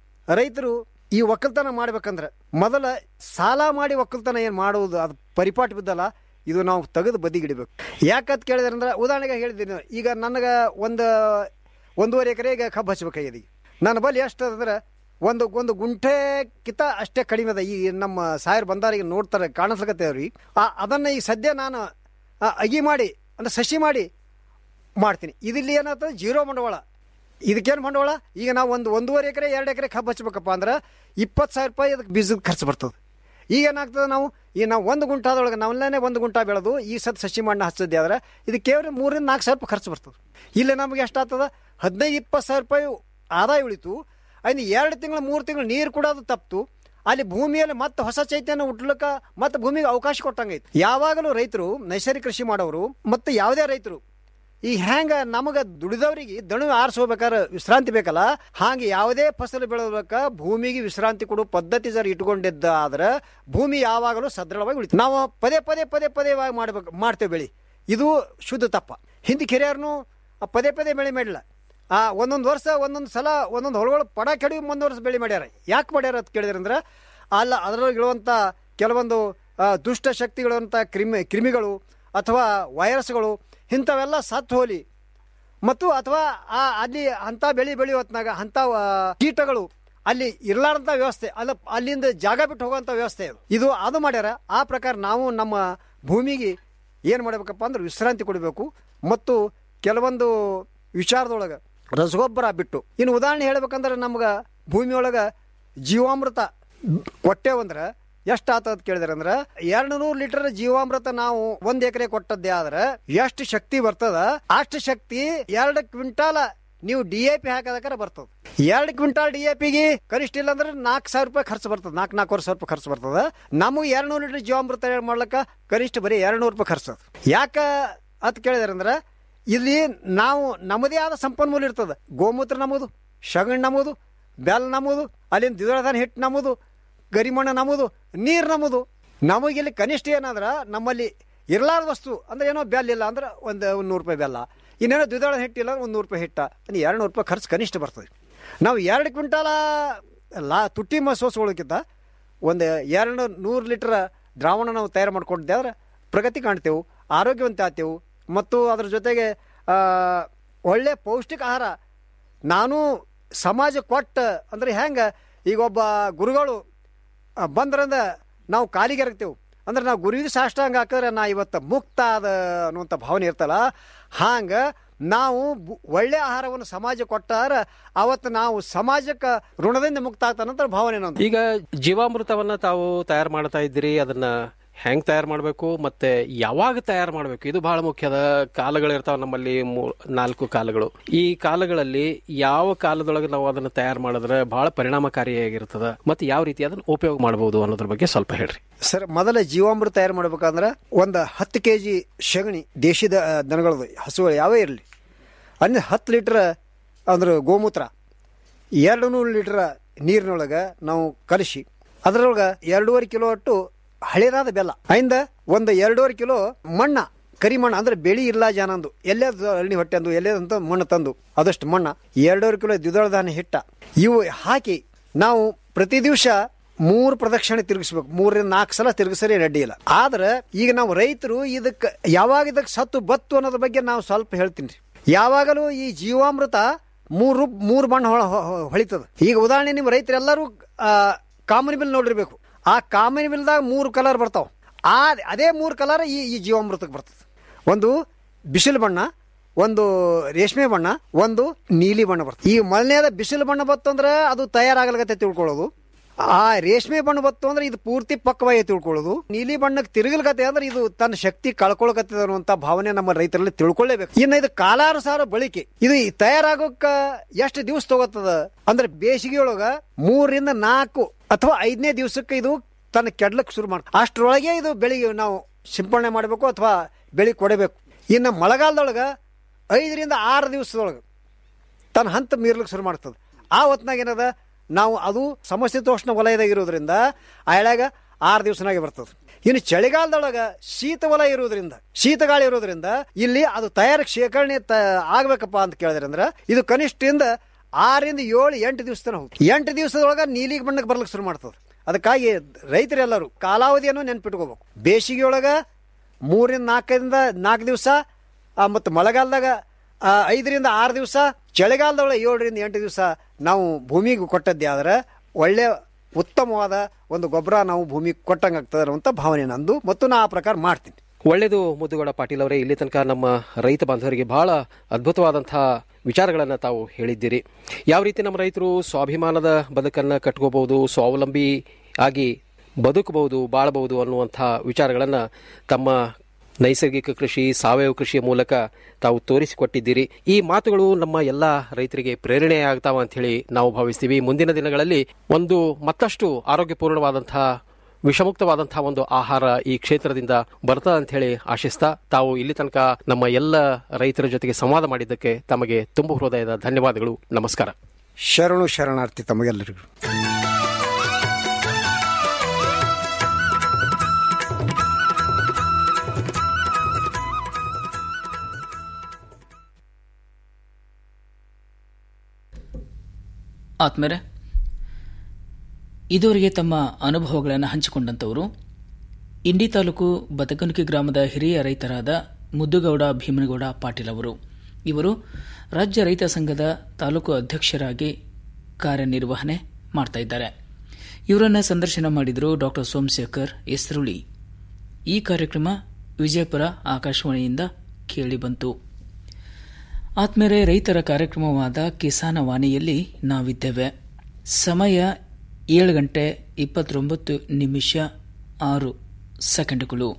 ರೈತರು ಈ ಒಕ್ಕಲ್ತನ ಮಾಡ್ಬೇಕಂದ್ರೆ ಮೊದಲ ಸಾಲ ಮಾಡಿ ಒಕ್ಕಲ್ತನ ಏನು ಮಾಡುವುದು ಅದು ಪರಿಪಾಠ ಬಿದ್ದಲ್ಲ ಇದು ನಾವು ತೆಗೆದು ಬದಿಗಿಡಬೇಕು ಯಾಕಂತ ಕೇಳಿದ್ರೆ ಅಂದ್ರೆ ಉದಾಹರಣೆಗೆ ಹೇಳಿದ್ದೀನಿ ಈಗ ನನಗೆ ಒಂದು ಒಂದೂವರೆ ಎಕರೆಗೆ ಕಬ್ಬು ಹಚ್ಬೇಕಾಗಿದೆ ಈಗ ನನ್ನ ಬಳಿ ಎಷ್ಟು ಅಂದ್ರೆ ಒಂದು ಒಂದು ಗುಂಟೆಕ್ಕಿಂತ ಅಷ್ಟೇ ಕಡಿಮೆ ಅದ ಈ ನಮ್ಮ ಸಾಯರ್ ಬಂದಾರಿಗೆ ನೋಡ್ತಾರೆ ಕಾಣಿಸ್ಲಕತ್ತೇವ್ರಿ ಆ ಅದನ್ನು ಈಗ ಸದ್ಯ ನಾನು ಆ, ಅಗಿ ಮಾಡಿ ಅಂದ್ರೆ ಸಸಿ ಮಾಡಿ ಮಾಡ್ತೀನಿ ಇದಿಲ್ಲಿ ಏನಾಗ್ತದೆ ಜೀರೋ ಬಂಡವಾಳ ಇದಕ್ಕೇನು ಬಂಡವಾಳ ಈಗ ನಾವು ಒಂದು ಒಂದೂವರೆ ಎಕರೆ ಎರಡು ಎಕರೆ ಕಬ್ಬು ಹಚ್ಬೇಕಪ್ಪ ಅಂದ್ರೆ ಇಪ್ಪತ್ತು ಸಾವಿರ ರೂಪಾಯಿ ಅದಕ್ಕೆ ಬೀಜದ ಖರ್ಚು ಬರ್ತದೆ ಈಗ ಏನಾಗ್ತದೆ ನಾವು ಈಗ ನಾವು ಒಂದು ಗುಂಟಾದೊಳಗೆ ನಾವೆಲ್ಲನೇ ಒಂದು ಗುಂಟ ಬೆಳೆದು ಈ ಸತ್ ಸಸಿ ಮಣ್ಣು ಹಚ್ಚಿದ್ದೆ ಆದ್ರೆ ಇದು ಕೇವಲ ಮೂರಿಂದ ನಾಲ್ಕು ಸಾವಿರ ರೂಪಾಯಿ ಖರ್ಚು ಬರ್ತದೆ ಇಲ್ಲಿ ನಮಗೆ ಎಷ್ಟಾಗ್ತದ ಹದಿನೈದು ಇಪ್ಪತ್ತು ಸಾವಿರ ರೂಪಾಯಿ ಆದಾಯ ಉಳಿತು ಅಲ್ಲಿ ಎರಡು ತಿಂಗಳು ಮೂರು ತಿಂಗಳು ನೀರು ಕೊಡೋದು ತಪ್ಪಿತು ಅಲ್ಲಿ ಭೂಮಿಯಲ್ಲಿ ಮತ್ತೆ ಹೊಸ ಚೈತನ್ಯ ಹುಟ್ಲಕ್ಕ ಮತ್ತೆ ಭೂಮಿಗೆ ಅವಕಾಶ ಕೊಟ್ಟಂಗೈತಿ ಯಾವಾಗಲೂ ರೈತರು ನೈಸರ್ಗಿಕ ಕೃಷಿ ಮಾಡೋರು ಮತ್ತೆ ಯಾವುದೇ ರೈತರು ಈ ಹ್ಯಾಂಗ ನಮಗ ದುಡಿದವರಿಗೆ ದಣು ಆರಿಸ್ಕೋಬೇಕಾದ್ರೆ ವಿಶ್ರಾಂತಿ ಬೇಕಲ್ಲ ಹಾಗೆ ಯಾವುದೇ ಫಸಲು ಬೆಳೆದಬೇಕ ಭೂಮಿಗೆ ವಿಶ್ರಾಂತಿ ಕೊಡೋ ಪದ್ಧತಿ ಜರ ಇಟ್ಕೊಂಡಿದ್ದ ಆದ್ರೆ ಭೂಮಿ ಯಾವಾಗಲೂ ಸದೃಢವಾಗಿ ಉಳಿತು ನಾವು ಪದೇ ಪದೇ ಪದೇ ಪದೇ ಮಾಡ್ಬೇಕು ಮಾಡ್ತೇವೆ ಬೆಳಿ ಇದು ಶುದ್ಧ ತಪ್ಪ ಹಿಂದೆ ಕೆರೆಯವ್ರನ್ನು ಪದೇ ಪದೇ ಬೆಳೆ ಮಾಡಿಲ್ಲ ಆ ಒಂದೊಂದು ವರ್ಷ ಒಂದೊಂದು ಸಲ ಒಂದೊಂದು ಹೊಲಗಳು ಪಡ ಕೆಡಿ ಮುಂದೆ ವರ್ಷ ಬೆಳೆ ಮಾಡ್ಯಾರ ಯಾಕೆ ಮಾಡ್ಯಾರ ಅಂತ ಕೇಳಿದ್ರೆ ಅಂದ್ರೆ ಅಲ್ಲ ಅದರೊಳಗೆ ಇರುವಂಥ ಕೆಲವೊಂದು ಆ, ದುಷ್ಟ ಶಕ್ತಿಗಳಂಥ ಕ್ರಿಮಿ ಕ್ರಿಮಿಗಳು ಅಥವಾ ವೈರಸ್ಗಳು ಇಂಥವೆಲ್ಲ ಸತ್ತು ಹೋಲಿ ಮತ್ತು ಅಥವಾ ಆ ಅಲ್ಲಿ ಅಂಥ ಬೆಳೆ ಬೆಳೆಯೋ ಹೊತ್ನಾಗ ಅಂಥ ಆ, ಕೀಟಗಳು ಅಲ್ಲಿ ಇರ್ಲಾರ್ದಂಥ ವ್ಯವಸ್ಥೆ ಅಲ್ಲ ಅಲ್ಲಿಂದ ಜಾಗ ಬಿಟ್ಟು ಹೋಗುವಂಥ ವ್ಯವಸ್ಥೆ ಇದು ಇದು ಅದು ಮಾಡ್ಯಾರ ಆ ಪ್ರಕಾರ ನಾವು ನಮ್ಮ ಭೂಮಿಗೆ ಏನು ಮಾಡಬೇಕಪ್ಪ ಅಂದ್ರೆ ವಿಶ್ರಾಂತಿ ಕೊಡಬೇಕು ಮತ್ತು ಕೆಲವೊಂದು ವಿಚಾರದೊಳಗೆ ರಸಗೊಬ್ಬರ ಬಿಟ್ಟು ಇನ್ನು ಉದಾಹರಣೆ ಹೇಳ್ಬೇಕಂದ್ರೆ ನಮ್ಗೆ ಭೂಮಿಯೊಳಗೆ ಜೀವಾಮೃತ ಕೊಟ್ಟೇವಂದ್ರೆ ಎಷ್ಟು ಆತದ ಕೇಳಿದ್ರೆ ಅಂದ್ರೆ ಎರಡು ನೂರು ಲೀಟರ್ ಜೀವಾಮೃತ ನಾವು ಒಂದ್ ಎಕರೆ ಕೊಟ್ಟದ್ದೇ ಆದ್ರೆ ಎಷ್ಟು ಶಕ್ತಿ ಬರ್ತದ ಅಷ್ಟು ಶಕ್ತಿ ಎರಡು ಕ್ವಿಂಟಾಲ ನೀವು ಡಿ ಎ ಪಿ ಹಾಕೋದಕ್ಕಾರ ಬರ್ತದ ಎರಡು ಕ್ವಿಂಟಾಲ್ ಡಿ ಎ ಪಿಗೆ ಕನಿಷ್ಠ ಇಲ್ಲ ಅಂದ್ರೆ ನಾಲ್ಕು ಸಾವಿರ ರೂಪಾಯಿ ಖರ್ಚು ಬರ್ತದೆ ನಾಲ್ಕು ನಾಲ್ಕೂವರೆ ಸಾವಿರ ರೂಪಾಯಿ ಖರ್ಚು ಬರ್ತದ ನಮಗೆ ಎರಡು ನೂರು ಲೀಟರ್ ಜೀವಾಮೃತ ಮಾಡ್ಲಕ್ಕ ಕನಿಷ್ಠ ಬರೀ ಎರಡು ನೂರು ರೂಪಾಯಿ ಖರ್ಚು ಯಾಕ ಅಂತ ಕೇಳಿದಾರೆ ಅಂದ್ರೆ ಇಲ್ಲಿ ನಾವು ನಮ್ಮದೇ ಆದ ಸಂಪನ್ಮೂಲ ಇರ್ತದೆ ಗೋಮೂತ್ರ ನಮ್ಮದು ಶಗಣ್ ನಮ್ಮದು ಬೆಲ್ಲ ನಮ್ಮದು ಅಲ್ಲಿಂದ ದ್ವಿದಳ ಹಿಟ್ಟು ನಮ್ಮದು ಗರಿಮಣ್ಣ ನಮ್ಮದು ನೀರು ನಮ್ಮದು ನಮಗಿಲ್ಲಿ ಕನಿಷ್ಠ ಏನಂದ್ರೆ ನಮ್ಮಲ್ಲಿ ಇರಲಾರ್ದ ವಸ್ತು ಅಂದ್ರೆ ಏನೋ ಬೆಲ್ಲ ಇಲ್ಲ ಅಂದ್ರೆ ಒಂದು ಒಂದು ನೂರು ರೂಪಾಯಿ ಬೆಲ್ಲ ಇನ್ನೇನೋ ದ್ವಿದಳ ಹಿಟ್ಟಿಲ್ಲ ಒಂದು ನೂರು ರೂಪಾಯಿ ಹಿಟ್ಟ ಅಂದ್ರೆ ಎರಡು ನೂರು ರೂಪಾಯಿ ಖರ್ಚು ಕನಿಷ್ಠ ಬರ್ತದೆ ನಾವು ಎರಡು ಕ್ವಿಂಟಾಲ ಲಾ ತುಟ್ಟಿ ಮಸೋಸ್ಗಳಕ್ಕಿಂತ ಒಂದು ಎರಡು ನೂರು ಲೀಟ್ರ್ ದ್ರಾವಣ ನಾವು ತಯಾರು ಮಾಡ್ಕೊಂಡಿದ್ದೆ ಅಂದ್ರೆ ಪ್ರಗತಿ ಕಾಣ್ತೇವೆ ಆರೋಗ್ಯವಂತ ಆಗ್ತೇವೆ ಮತ್ತು ಅದ್ರ ಜೊತೆಗೆ ಆ, ಒಳ್ಳೆ ಪೌಷ್ಟಿಕ ಆಹಾರ ನಾನು ಸಮಾಜ ಕೊಟ್ಟ ಅಂದ್ರೆ ಹೆಂಗೆ ಈಗ ಒಬ್ಬ ಗುರುಗಳು ಆ, ಬಂದ್ರಂದ ನಾವು ಕಾಲಿಗೆ ಎರಗ್ತೇವೆ ಅಂದ್ರೆ ನಾವು ಗುರುವಿಗೆ ಸಾಷ್ಟಾಂಗ ಹಾಕಿದ್ರೆ ನಾ ಇವತ್ತು ಮುಕ್ತ ಅದ ಅನ್ನುವಂಥ ಭಾವನೆ ಇರ್ತಲ್ಲ ಹಾಂಗೆ ನಾವು ಬು- ಒಳ್ಳೆ ಆಹಾರವನ್ನು ಸಮಾಜ ಕೊಟ್ಟಾರ ಅವತ್ತು ನಾವು ಸಮಾಜಕ್ಕೆ ಋಣದಿಂದ ಮುಕ್ತ ಆಗ್ತಾನಂತ ಭಾವನೆ ನಮ್ದು ಈಗ ಜೀವಾಮೃತವನ್ನ ತಾವು ತಯಾರು ಮಾಡ್ತಾ ಇದ್ದೀರಿ ಅದನ್ನ ಹೆಂಗ್ ತಯಾರು ಮಾಡಬೇಕು ಮತ್ತೆ ಯಾವಾಗ ತಯಾರು ಮಾಡಬೇಕು ಇದು ಬಹಳ ಮುಖ್ಯದ ಕಾಲಗಳಿರ್ತಾವ ನಮ್ಮಲ್ಲಿ ಮೂ- ನಾಲ್ಕು ಕಾಲಗಳು ಈ ಕಾಲಗಳಲ್ಲಿ ಯಾವ ಕಾಲದೊಳಗೆ ನಾವು ಅದನ್ನ ತಯಾರು ಮಾಡಿದ್ರೆ ಬಹಳ ಪರಿಣಾಮಕಾರಿಯಾಗಿರ್ತದ ಮತ್ತೆ ಯಾವ ರೀತಿ ಅದನ್ನ ಉಪಯೋಗ ಮಾಡಬಹುದು ಅನ್ನೋದ್ರ ಬಗ್ಗೆ ಸ್ವಲ್ಪ ಹೇಳ್ರಿ ಸರ್ ಮೊದಲ ಜೀವಾಮೃತ ತಯಾರು ಮಾಡ್ಬೇಕಂದ್ರೆ ಒಂದು ಹತ್ತು ಕೆ ಜಿ ಸಗಣಿ ದೇಶದ ಆ, ದನಗಳದು ಹಸುಗಳು ಯಾವೇ ಇರಲಿ ಅಂದ್ರೆ ಹತ್ತು ಲೀಟ್ರ್ ಅಂದ್ರೆ ಗೋಮೂತ್ರ ಎರಡು ನೂರು ಲೀಟ್ರ್ ನೀರಿನೊಳಗೆ ನಾವು ಕಲಸಿ ಅದರೊಳಗೆ ಎರಡೂವರೆ ಕಿಲೋ ಅಟ್ಟು ಹಳೇದಾದ ಬೆಲ್ಲ ಐಂದ ಒಂದು ಎರಡೂವರೆ ಕಿಲೋ ಮಣ್ಣ ಕರಿ ಮಣ್ಣು ಅಂದ್ರೆ ಬೆಳಿ ಇಲ್ಲ ಜಾನಂದು ಎಲ್ಲೇ ಅಳ್ಳಿ ಹೊಟ್ಟೆ ಅಂದು ಎಲ್ಲೇ ಅಂತ ಮಣ್ಣು ತಂದು ಅದಷ್ಟು ಮಣ್ಣ ಎರಡೂವರೆ ಕಿಲೋ ದ್ವಿದಳ ಧಾನ್ಯ ಹಿಟ್ಟ ಇವು ಹಾಕಿ ನಾವು ಪ್ರತಿ ದಿವಸ ಮೂರು ಪ್ರದಕ್ಷಿಣೆ ತಿರುಗಿಸ್ಬೇಕು ಮೂರರಿಂದ ನಾಲ್ಕು ಸಲ ತಿರುಗಿಸರಿ ರೆಡ್ಡಿ ಇಲ್ಲ ಆದ್ರೆ ಈಗ ನಾವು ರೈತರು ಇದಕ್ಕೆ ಯಾವಾಗ ಇದಕ್ಕೆ ಸತ್ತು ಬತ್ತು ಅನ್ನೋದ್ರ ಬಗ್ಗೆ ನಾವು ಸ್ವಲ್ಪ ಹೇಳ್ತೀನಿ ರೀ ಯಾವಾಗಲೂ ಈ ಜೀವಾಮೃತ ಮೂರು ಮೂರು ಬಣ್ಣ ಹೊಳ- ಹೊ- ಹೊ- ಹೊಳಿತದ ಈಗ ಉದಾಹರಣೆ ನಿಮ್ಮ ರೈತರೆಲ್ಲರೂ ಕಾಮನ್ ಬಿಲ್ ನೋಡಿರ್ಬೇಕು ಆ ಕಾಮನ್ ಬಿಲ್ದಾಗ ಮೂರು ಕಲರ್ ಬರ್ತಾವ ಆ ಅದೇ ಮೂರು ಕಲರ್ ಈ ಈ ಜೀವಾಮೃತಕ್ಕೆ ಬರ್ತದೆ ಒಂದು ಬಿಸಿಲು ಬಣ್ಣ ಒಂದು ರೇಷ್ಮೆ ಬಣ್ಣ ಒಂದು ನೀಲಿ ಬಣ್ಣ ಬರ್ತದೆ ಈ ಮೊದಲನೇದ ಬಿಸಿಲು ಬಣ್ಣ ಬತ್ತು ಅಂದ್ರೆ ಅದು ತಯಾರಾಗಲಗತ್ತೆ ತಿಳ್ಕೊಳ್ಳೋದು ಆ ರೇಷ್ಮೆ ಬಣ್ಣ ಬತ್ತು ಅಂದ್ರೆ ಇದು ಪೂರ್ತಿ ಪಕ್ವಾಗಿ ತಿಳ್ಕೊಳ್ಳೋದು ನೀಲಿ ಬಣ್ಣಕ್ಕೆ ತಿರುಗಲ್ಕತ್ತೆ ಅಂದ್ರೆ ಇದು ತನ್ನ ಶಕ್ತಿ ಕಳ್ಕೊಳಕತ್ತಿದೆ ಅನ್ನುವಂತ ಭಾವನೆ ನಮ್ಮ ರೈತರಲ್ಲಿ ತಿಳ್ಕೊಳ್ಳೇಬೇಕು ಇನ್ನು ಇದು ಕಾಲಾನುಸಾರ ಬಳಕೆ ಇದು ಈ ತಯಾರಾಗೋಕ ಎಷ್ಟು ದಿವಸ ತಗೋತದ ಅಂದ್ರೆ ಬೇಸಿಗೆಯೊಳಗ ಮೂರರಿಂದ ನಾಲ್ಕು ಅಥವಾ ಐದನೇ ದಿವಸಕ್ಕೆ ಇದು ತನ್ನ ಕೆಡ್ಲಕ್ಕೆ ಶುರು ಮಾಡ್ತದೆ ಅಷ್ಟರೊಳಗೆ ಇದು ಬೆಳಿಗ್ಗೆ ನಾವು ಸಿಂಪಡಣೆ ಮಾಡಬೇಕು ಅಥವಾ ಬೆಳಿ ಕೊಡಬೇಕು ಇನ್ನು ಮಳೆಗಾಲದೊಳಗ ಐದರಿಂದ ಆರು ದಿವಸದೊಳಗೆ ತನ್ನ ಹಂತ ಮೀರ್ಲಿಕ್ಕೆ ಶುರು ಮಾಡ್ತದೆ ಆ ಹೊತ್ನಾಗ ಏನದ ನಾವು ಅದು ಸಮಶೀತೋಷ್ಣ ವಲಯದಾಗ ಇರೋದ್ರಿಂದ ಆ ಎಳ್ಯಾಗ ಆರು ದಿವಸನಾಗೆ ಬರ್ತದೆ ಇನ್ನು ಚಳಿಗಾಲದೊಳಗ ಶೀತ ವಲಯ ಇರೋದ್ರಿಂದ ಶೀತ ಗಾಳಿ ಇರೋದ್ರಿಂದ ಇಲ್ಲಿ ಅದು ತಯಾರ ಶೇಖರಣೆ ತ ಆಗ್ಬೇಕಪ್ಪ ಅಂತ ಕೇಳಿದ್ರೆ ಅಂದ್ರೆ ಇದು ಕನಿಷ್ಠದಿಂದ ಆರಿಂದ ಏಳು ಎಂಟು ದಿವಸ ತನಕ ಹೋಗ್ತದೆ ಎಂಟು ದಿವಸದೊಳಗ ನೀಲಿ ಬಣ್ಣಕ್ಕೆ ಬರ್ಲಿಕ್ಕೆ ಶುರು ಮಾಡ್ತದೆ ಅದಕ್ಕಾಗಿ ರೈತರೆಲ್ಲರೂ ಕಾಲಾವಧಿಯನ್ನು ನೆನ್ಪಿಟ್ಕೋಬೇಕು ಬೇಸಿಗೆಯೊಳಗ ಮೂರಿಂದ ನಾಲ್ಕರಿಂದ ನಾಲ್ಕು ದಿವಸ ಮತ್ತು ಮಳೆಗಾಲದಾಗ ಆ, ಐದರಿಂದ ಆರು ದಿವಸ ಚಳಿಗಾಲದೊಳಗೆ ಏಳರಿಂದ ಎಂಟು ದಿವಸ ನಾವು ಭೂಮಿಗೆ ಕೊಟ್ಟದ್ದೇ ಆದ್ರೆ ಒಳ್ಳೆ ಉತ್ತಮವಾದ ಒಂದು ಗೊಬ್ಬರ ನಾವು ಭೂಮಿಗೆ ಕೊಟ್ಟಂಗೆ ಆಗ್ತದೆ ಅನ್ನುವಂಥ ಭಾವನೆ ನಂದು ಮತ್ತು ನಾ ಆ ಪ್ರಕಾರ ಮಾಡ್ತೀನಿ ಒಳ್ಳೆಯದು ಮುದ್ದುಗೌಡ ಪಾಟೀಲ್ ಅವರೇ ಇಲ್ಲಿ ತನಕ ನಮ್ಮ ರೈತ ಬಾಂಧವರಿಗೆ ಬಹಳ ಅದ್ಭುತವಾದಂತಹ ವಿಚಾರಗಳನ್ನು ತಾವು ಹೇಳಿದ್ದೀರಿ ಯಾವ ರೀತಿ ನಮ್ಮ ರೈತರು ಸ್ವಾಭಿಮಾನದ ಬದುಕನ್ನು ಕಟ್ಕೋಬಹುದು ಸ್ವಾವಲಂಬಿ ಆಗಿ ಬದುಕಬಹುದು ಬಾಳಬಹುದು ಅನ್ನುವಂಥ ವಿಚಾರಗಳನ್ನು ತಮ್ಮ ನೈಸರ್ಗಿಕ ಕೃಷಿ ಸಾವಯವ ಕೃಷಿಯ ಮೂಲಕ ತಾವು ತೋರಿಸಿಕೊಟ್ಟಿದ್ದೀರಿ ಈ ಮಾತುಗಳು ನಮ್ಮ ಎಲ್ಲ ರೈತರಿಗೆ ಪ್ರೇರಣೆ ಆಗ್ತಾವ ಅಂತ ಹೇಳಿ ನಾವು ಭಾವಿಸ್ತೀವಿ ಮುಂದಿನ ದಿನಗಳಲ್ಲಿ ಒಂದು ಮತ್ತಷ್ಟು ಆರೋಗ್ಯಪೂರ್ಣವಾದಂತಹ ವಿಷಮುಕ್ತವಾದಂತಹ ಒಂದು ಆಹಾರ ಈ ಕ್ಷೇತ್ರದಿಂದ ಬರ್ತದ ಅಂತ ಹೇಳಿ ಆಶಿಸ್ತಾ ತಾವು ಇಲ್ಲಿ ತನಕ ನಮ್ಮ ಎಲ್ಲ ರೈತರ ಜೊತೆಗೆ ಸಂವಾದ ಮಾಡಿದ್ದಕ್ಕೆ ತಮಗೆ ತುಂಬ ಹೃದಯದ ಧನ್ಯವಾದಗಳು ನಮಸ್ಕಾರ ಶರಣು ಶರಣಾರ್ಥಿ ತಮಗೆಲ್ಲರಿಗೂ ಆತ್ಮರೆ ಇದುವರೆಗೆ ತಮ್ಮ ಅನುಭವಗಳನ್ನು ಹಂಚಿಕೊಂಡಂತವರು ಇಂಡಿ ತಾಲೂಕು ಬತಕನುಕಿ ಗ್ರಾಮದ ಹಿರಿಯ ರೈತರಾದ ಮುದ್ದುಗೌಡ ಭೀಮನಗೌಡ ಪಾಟೀಲ್ ಅವರು ಇವರು ರಾಜ್ಯ ರೈತ ಸಂಘದ ತಾಲೂಕು ಅಧ್ಯಕ್ಷರಾಗಿ ಕಾರ್ಯನಿರ್ವಹಣೆ ಮಾಡ್ತಾ ಇದ್ದಾರೆ ಇವರನ್ನ ಸಂದರ್ಶನ ಮಾಡಿದರು ಡಾಕ್ಟರ್ ಸೋಮಶೇಖರ್ ಎಸ್ರುಳಿ ಈ ಕಾರ್ಯಕ್ರಮ ವಿಜಯಪುರ ಆಕಾಶವಾಣಿಯಿಂದ ಕೇಳಿಬಂತು ಆತ್ಮೇರೆ ರೈತರ ಕಾರ್ಯಕ್ರಮವಾದ ಕಿಸಾನ ವಾಣಿಯಲ್ಲಿ ನಾವಿದ್ದೇವೆ ಸಮಯ ಏಳು ಗಂಟೆ ಇಪ್ಪತ್ತೊಂಬತ್ತು ನಿಮಿಷ ಆರು ಸೆಕೆಂಡುಗಳು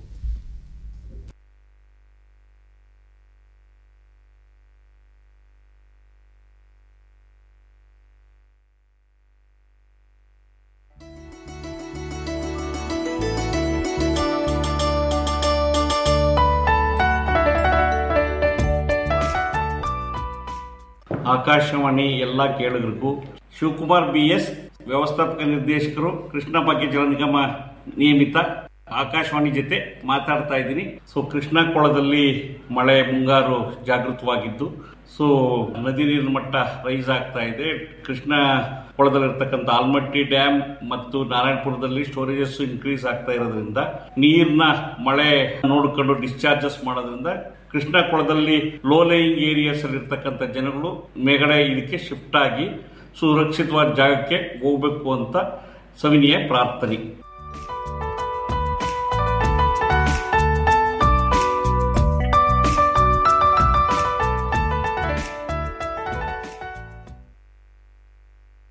ಆಕಾಶವಾಣಿ ಎಲ್ಲ ಕೇಳಿದ್ರಿಗೂ ಶಿವಕುಮಾರ್ ಬಿ ಎಸ್ ವ್ಯವಸ್ಥಾಪಕ ನಿರ್ದೇಶಕರು ಕೃಷ್ಣ ಭಾಗ್ಯ ಜಲ ನಿಗಮ ನಿಯಮಿತ ಆಕಾಶವಾಣಿ ಜೊತೆ ಮಾತಾಡ್ತಾ ಇದ್ದೀನಿ ಸೊ ಕೃಷ್ಣ ಕೊಳದಲ್ಲಿ ಮಳೆ ಮುಂಗಾರು ಜಾಗೃತವಾಗಿದ್ದು ಸೊ ನದಿ ನೀರಿನ ಮಟ್ಟ ರೈಸ್ ಆಗ್ತಾ ಇದೆ ಕೃಷ್ಣ ಕೊಳದಲ್ಲಿರ್ತಕ್ಕಂಥ ಆಲ್ಮಟ್ಟಿ ಡ್ಯಾಮ್ ಮತ್ತು ನಾರಾಯಣಪುರದಲ್ಲಿ ಸ್ಟೋರೇಜಸ್ ಇನ್ಕ್ರೀಸ್ ಆಗ್ತಾ ಇರೋದ್ರಿಂದ ನೀರಿನ ಮಳೆ ನೋಡ್ಕೊಂಡು ಡಿಸ್ಚಾರ್ಜಸ್ ಮಾಡೋದ್ರಿಂದ ಕೃಷ್ಣ ಕೊಳದಲ್ಲಿ ಲೋ ಲೈಯಿಂಗ್ ಏರಿಯಾಸ್ ಅಲ್ಲಿ ಇರ್ತಕ್ಕಂಥ ಜನಗಳು ಮೇಗಡೆ ಇದಕ್ಕೆ ಶಿಫ್ಟ್ ಆಗಿ ಸುರಕ್ಷಿತವಾದ ಜಾಗಕ್ಕೆ ಹೋಗ್ಬೇಕು ಅಂತ ಸವಿನಿಯ ಪ್ರಾರ್ಥನೆ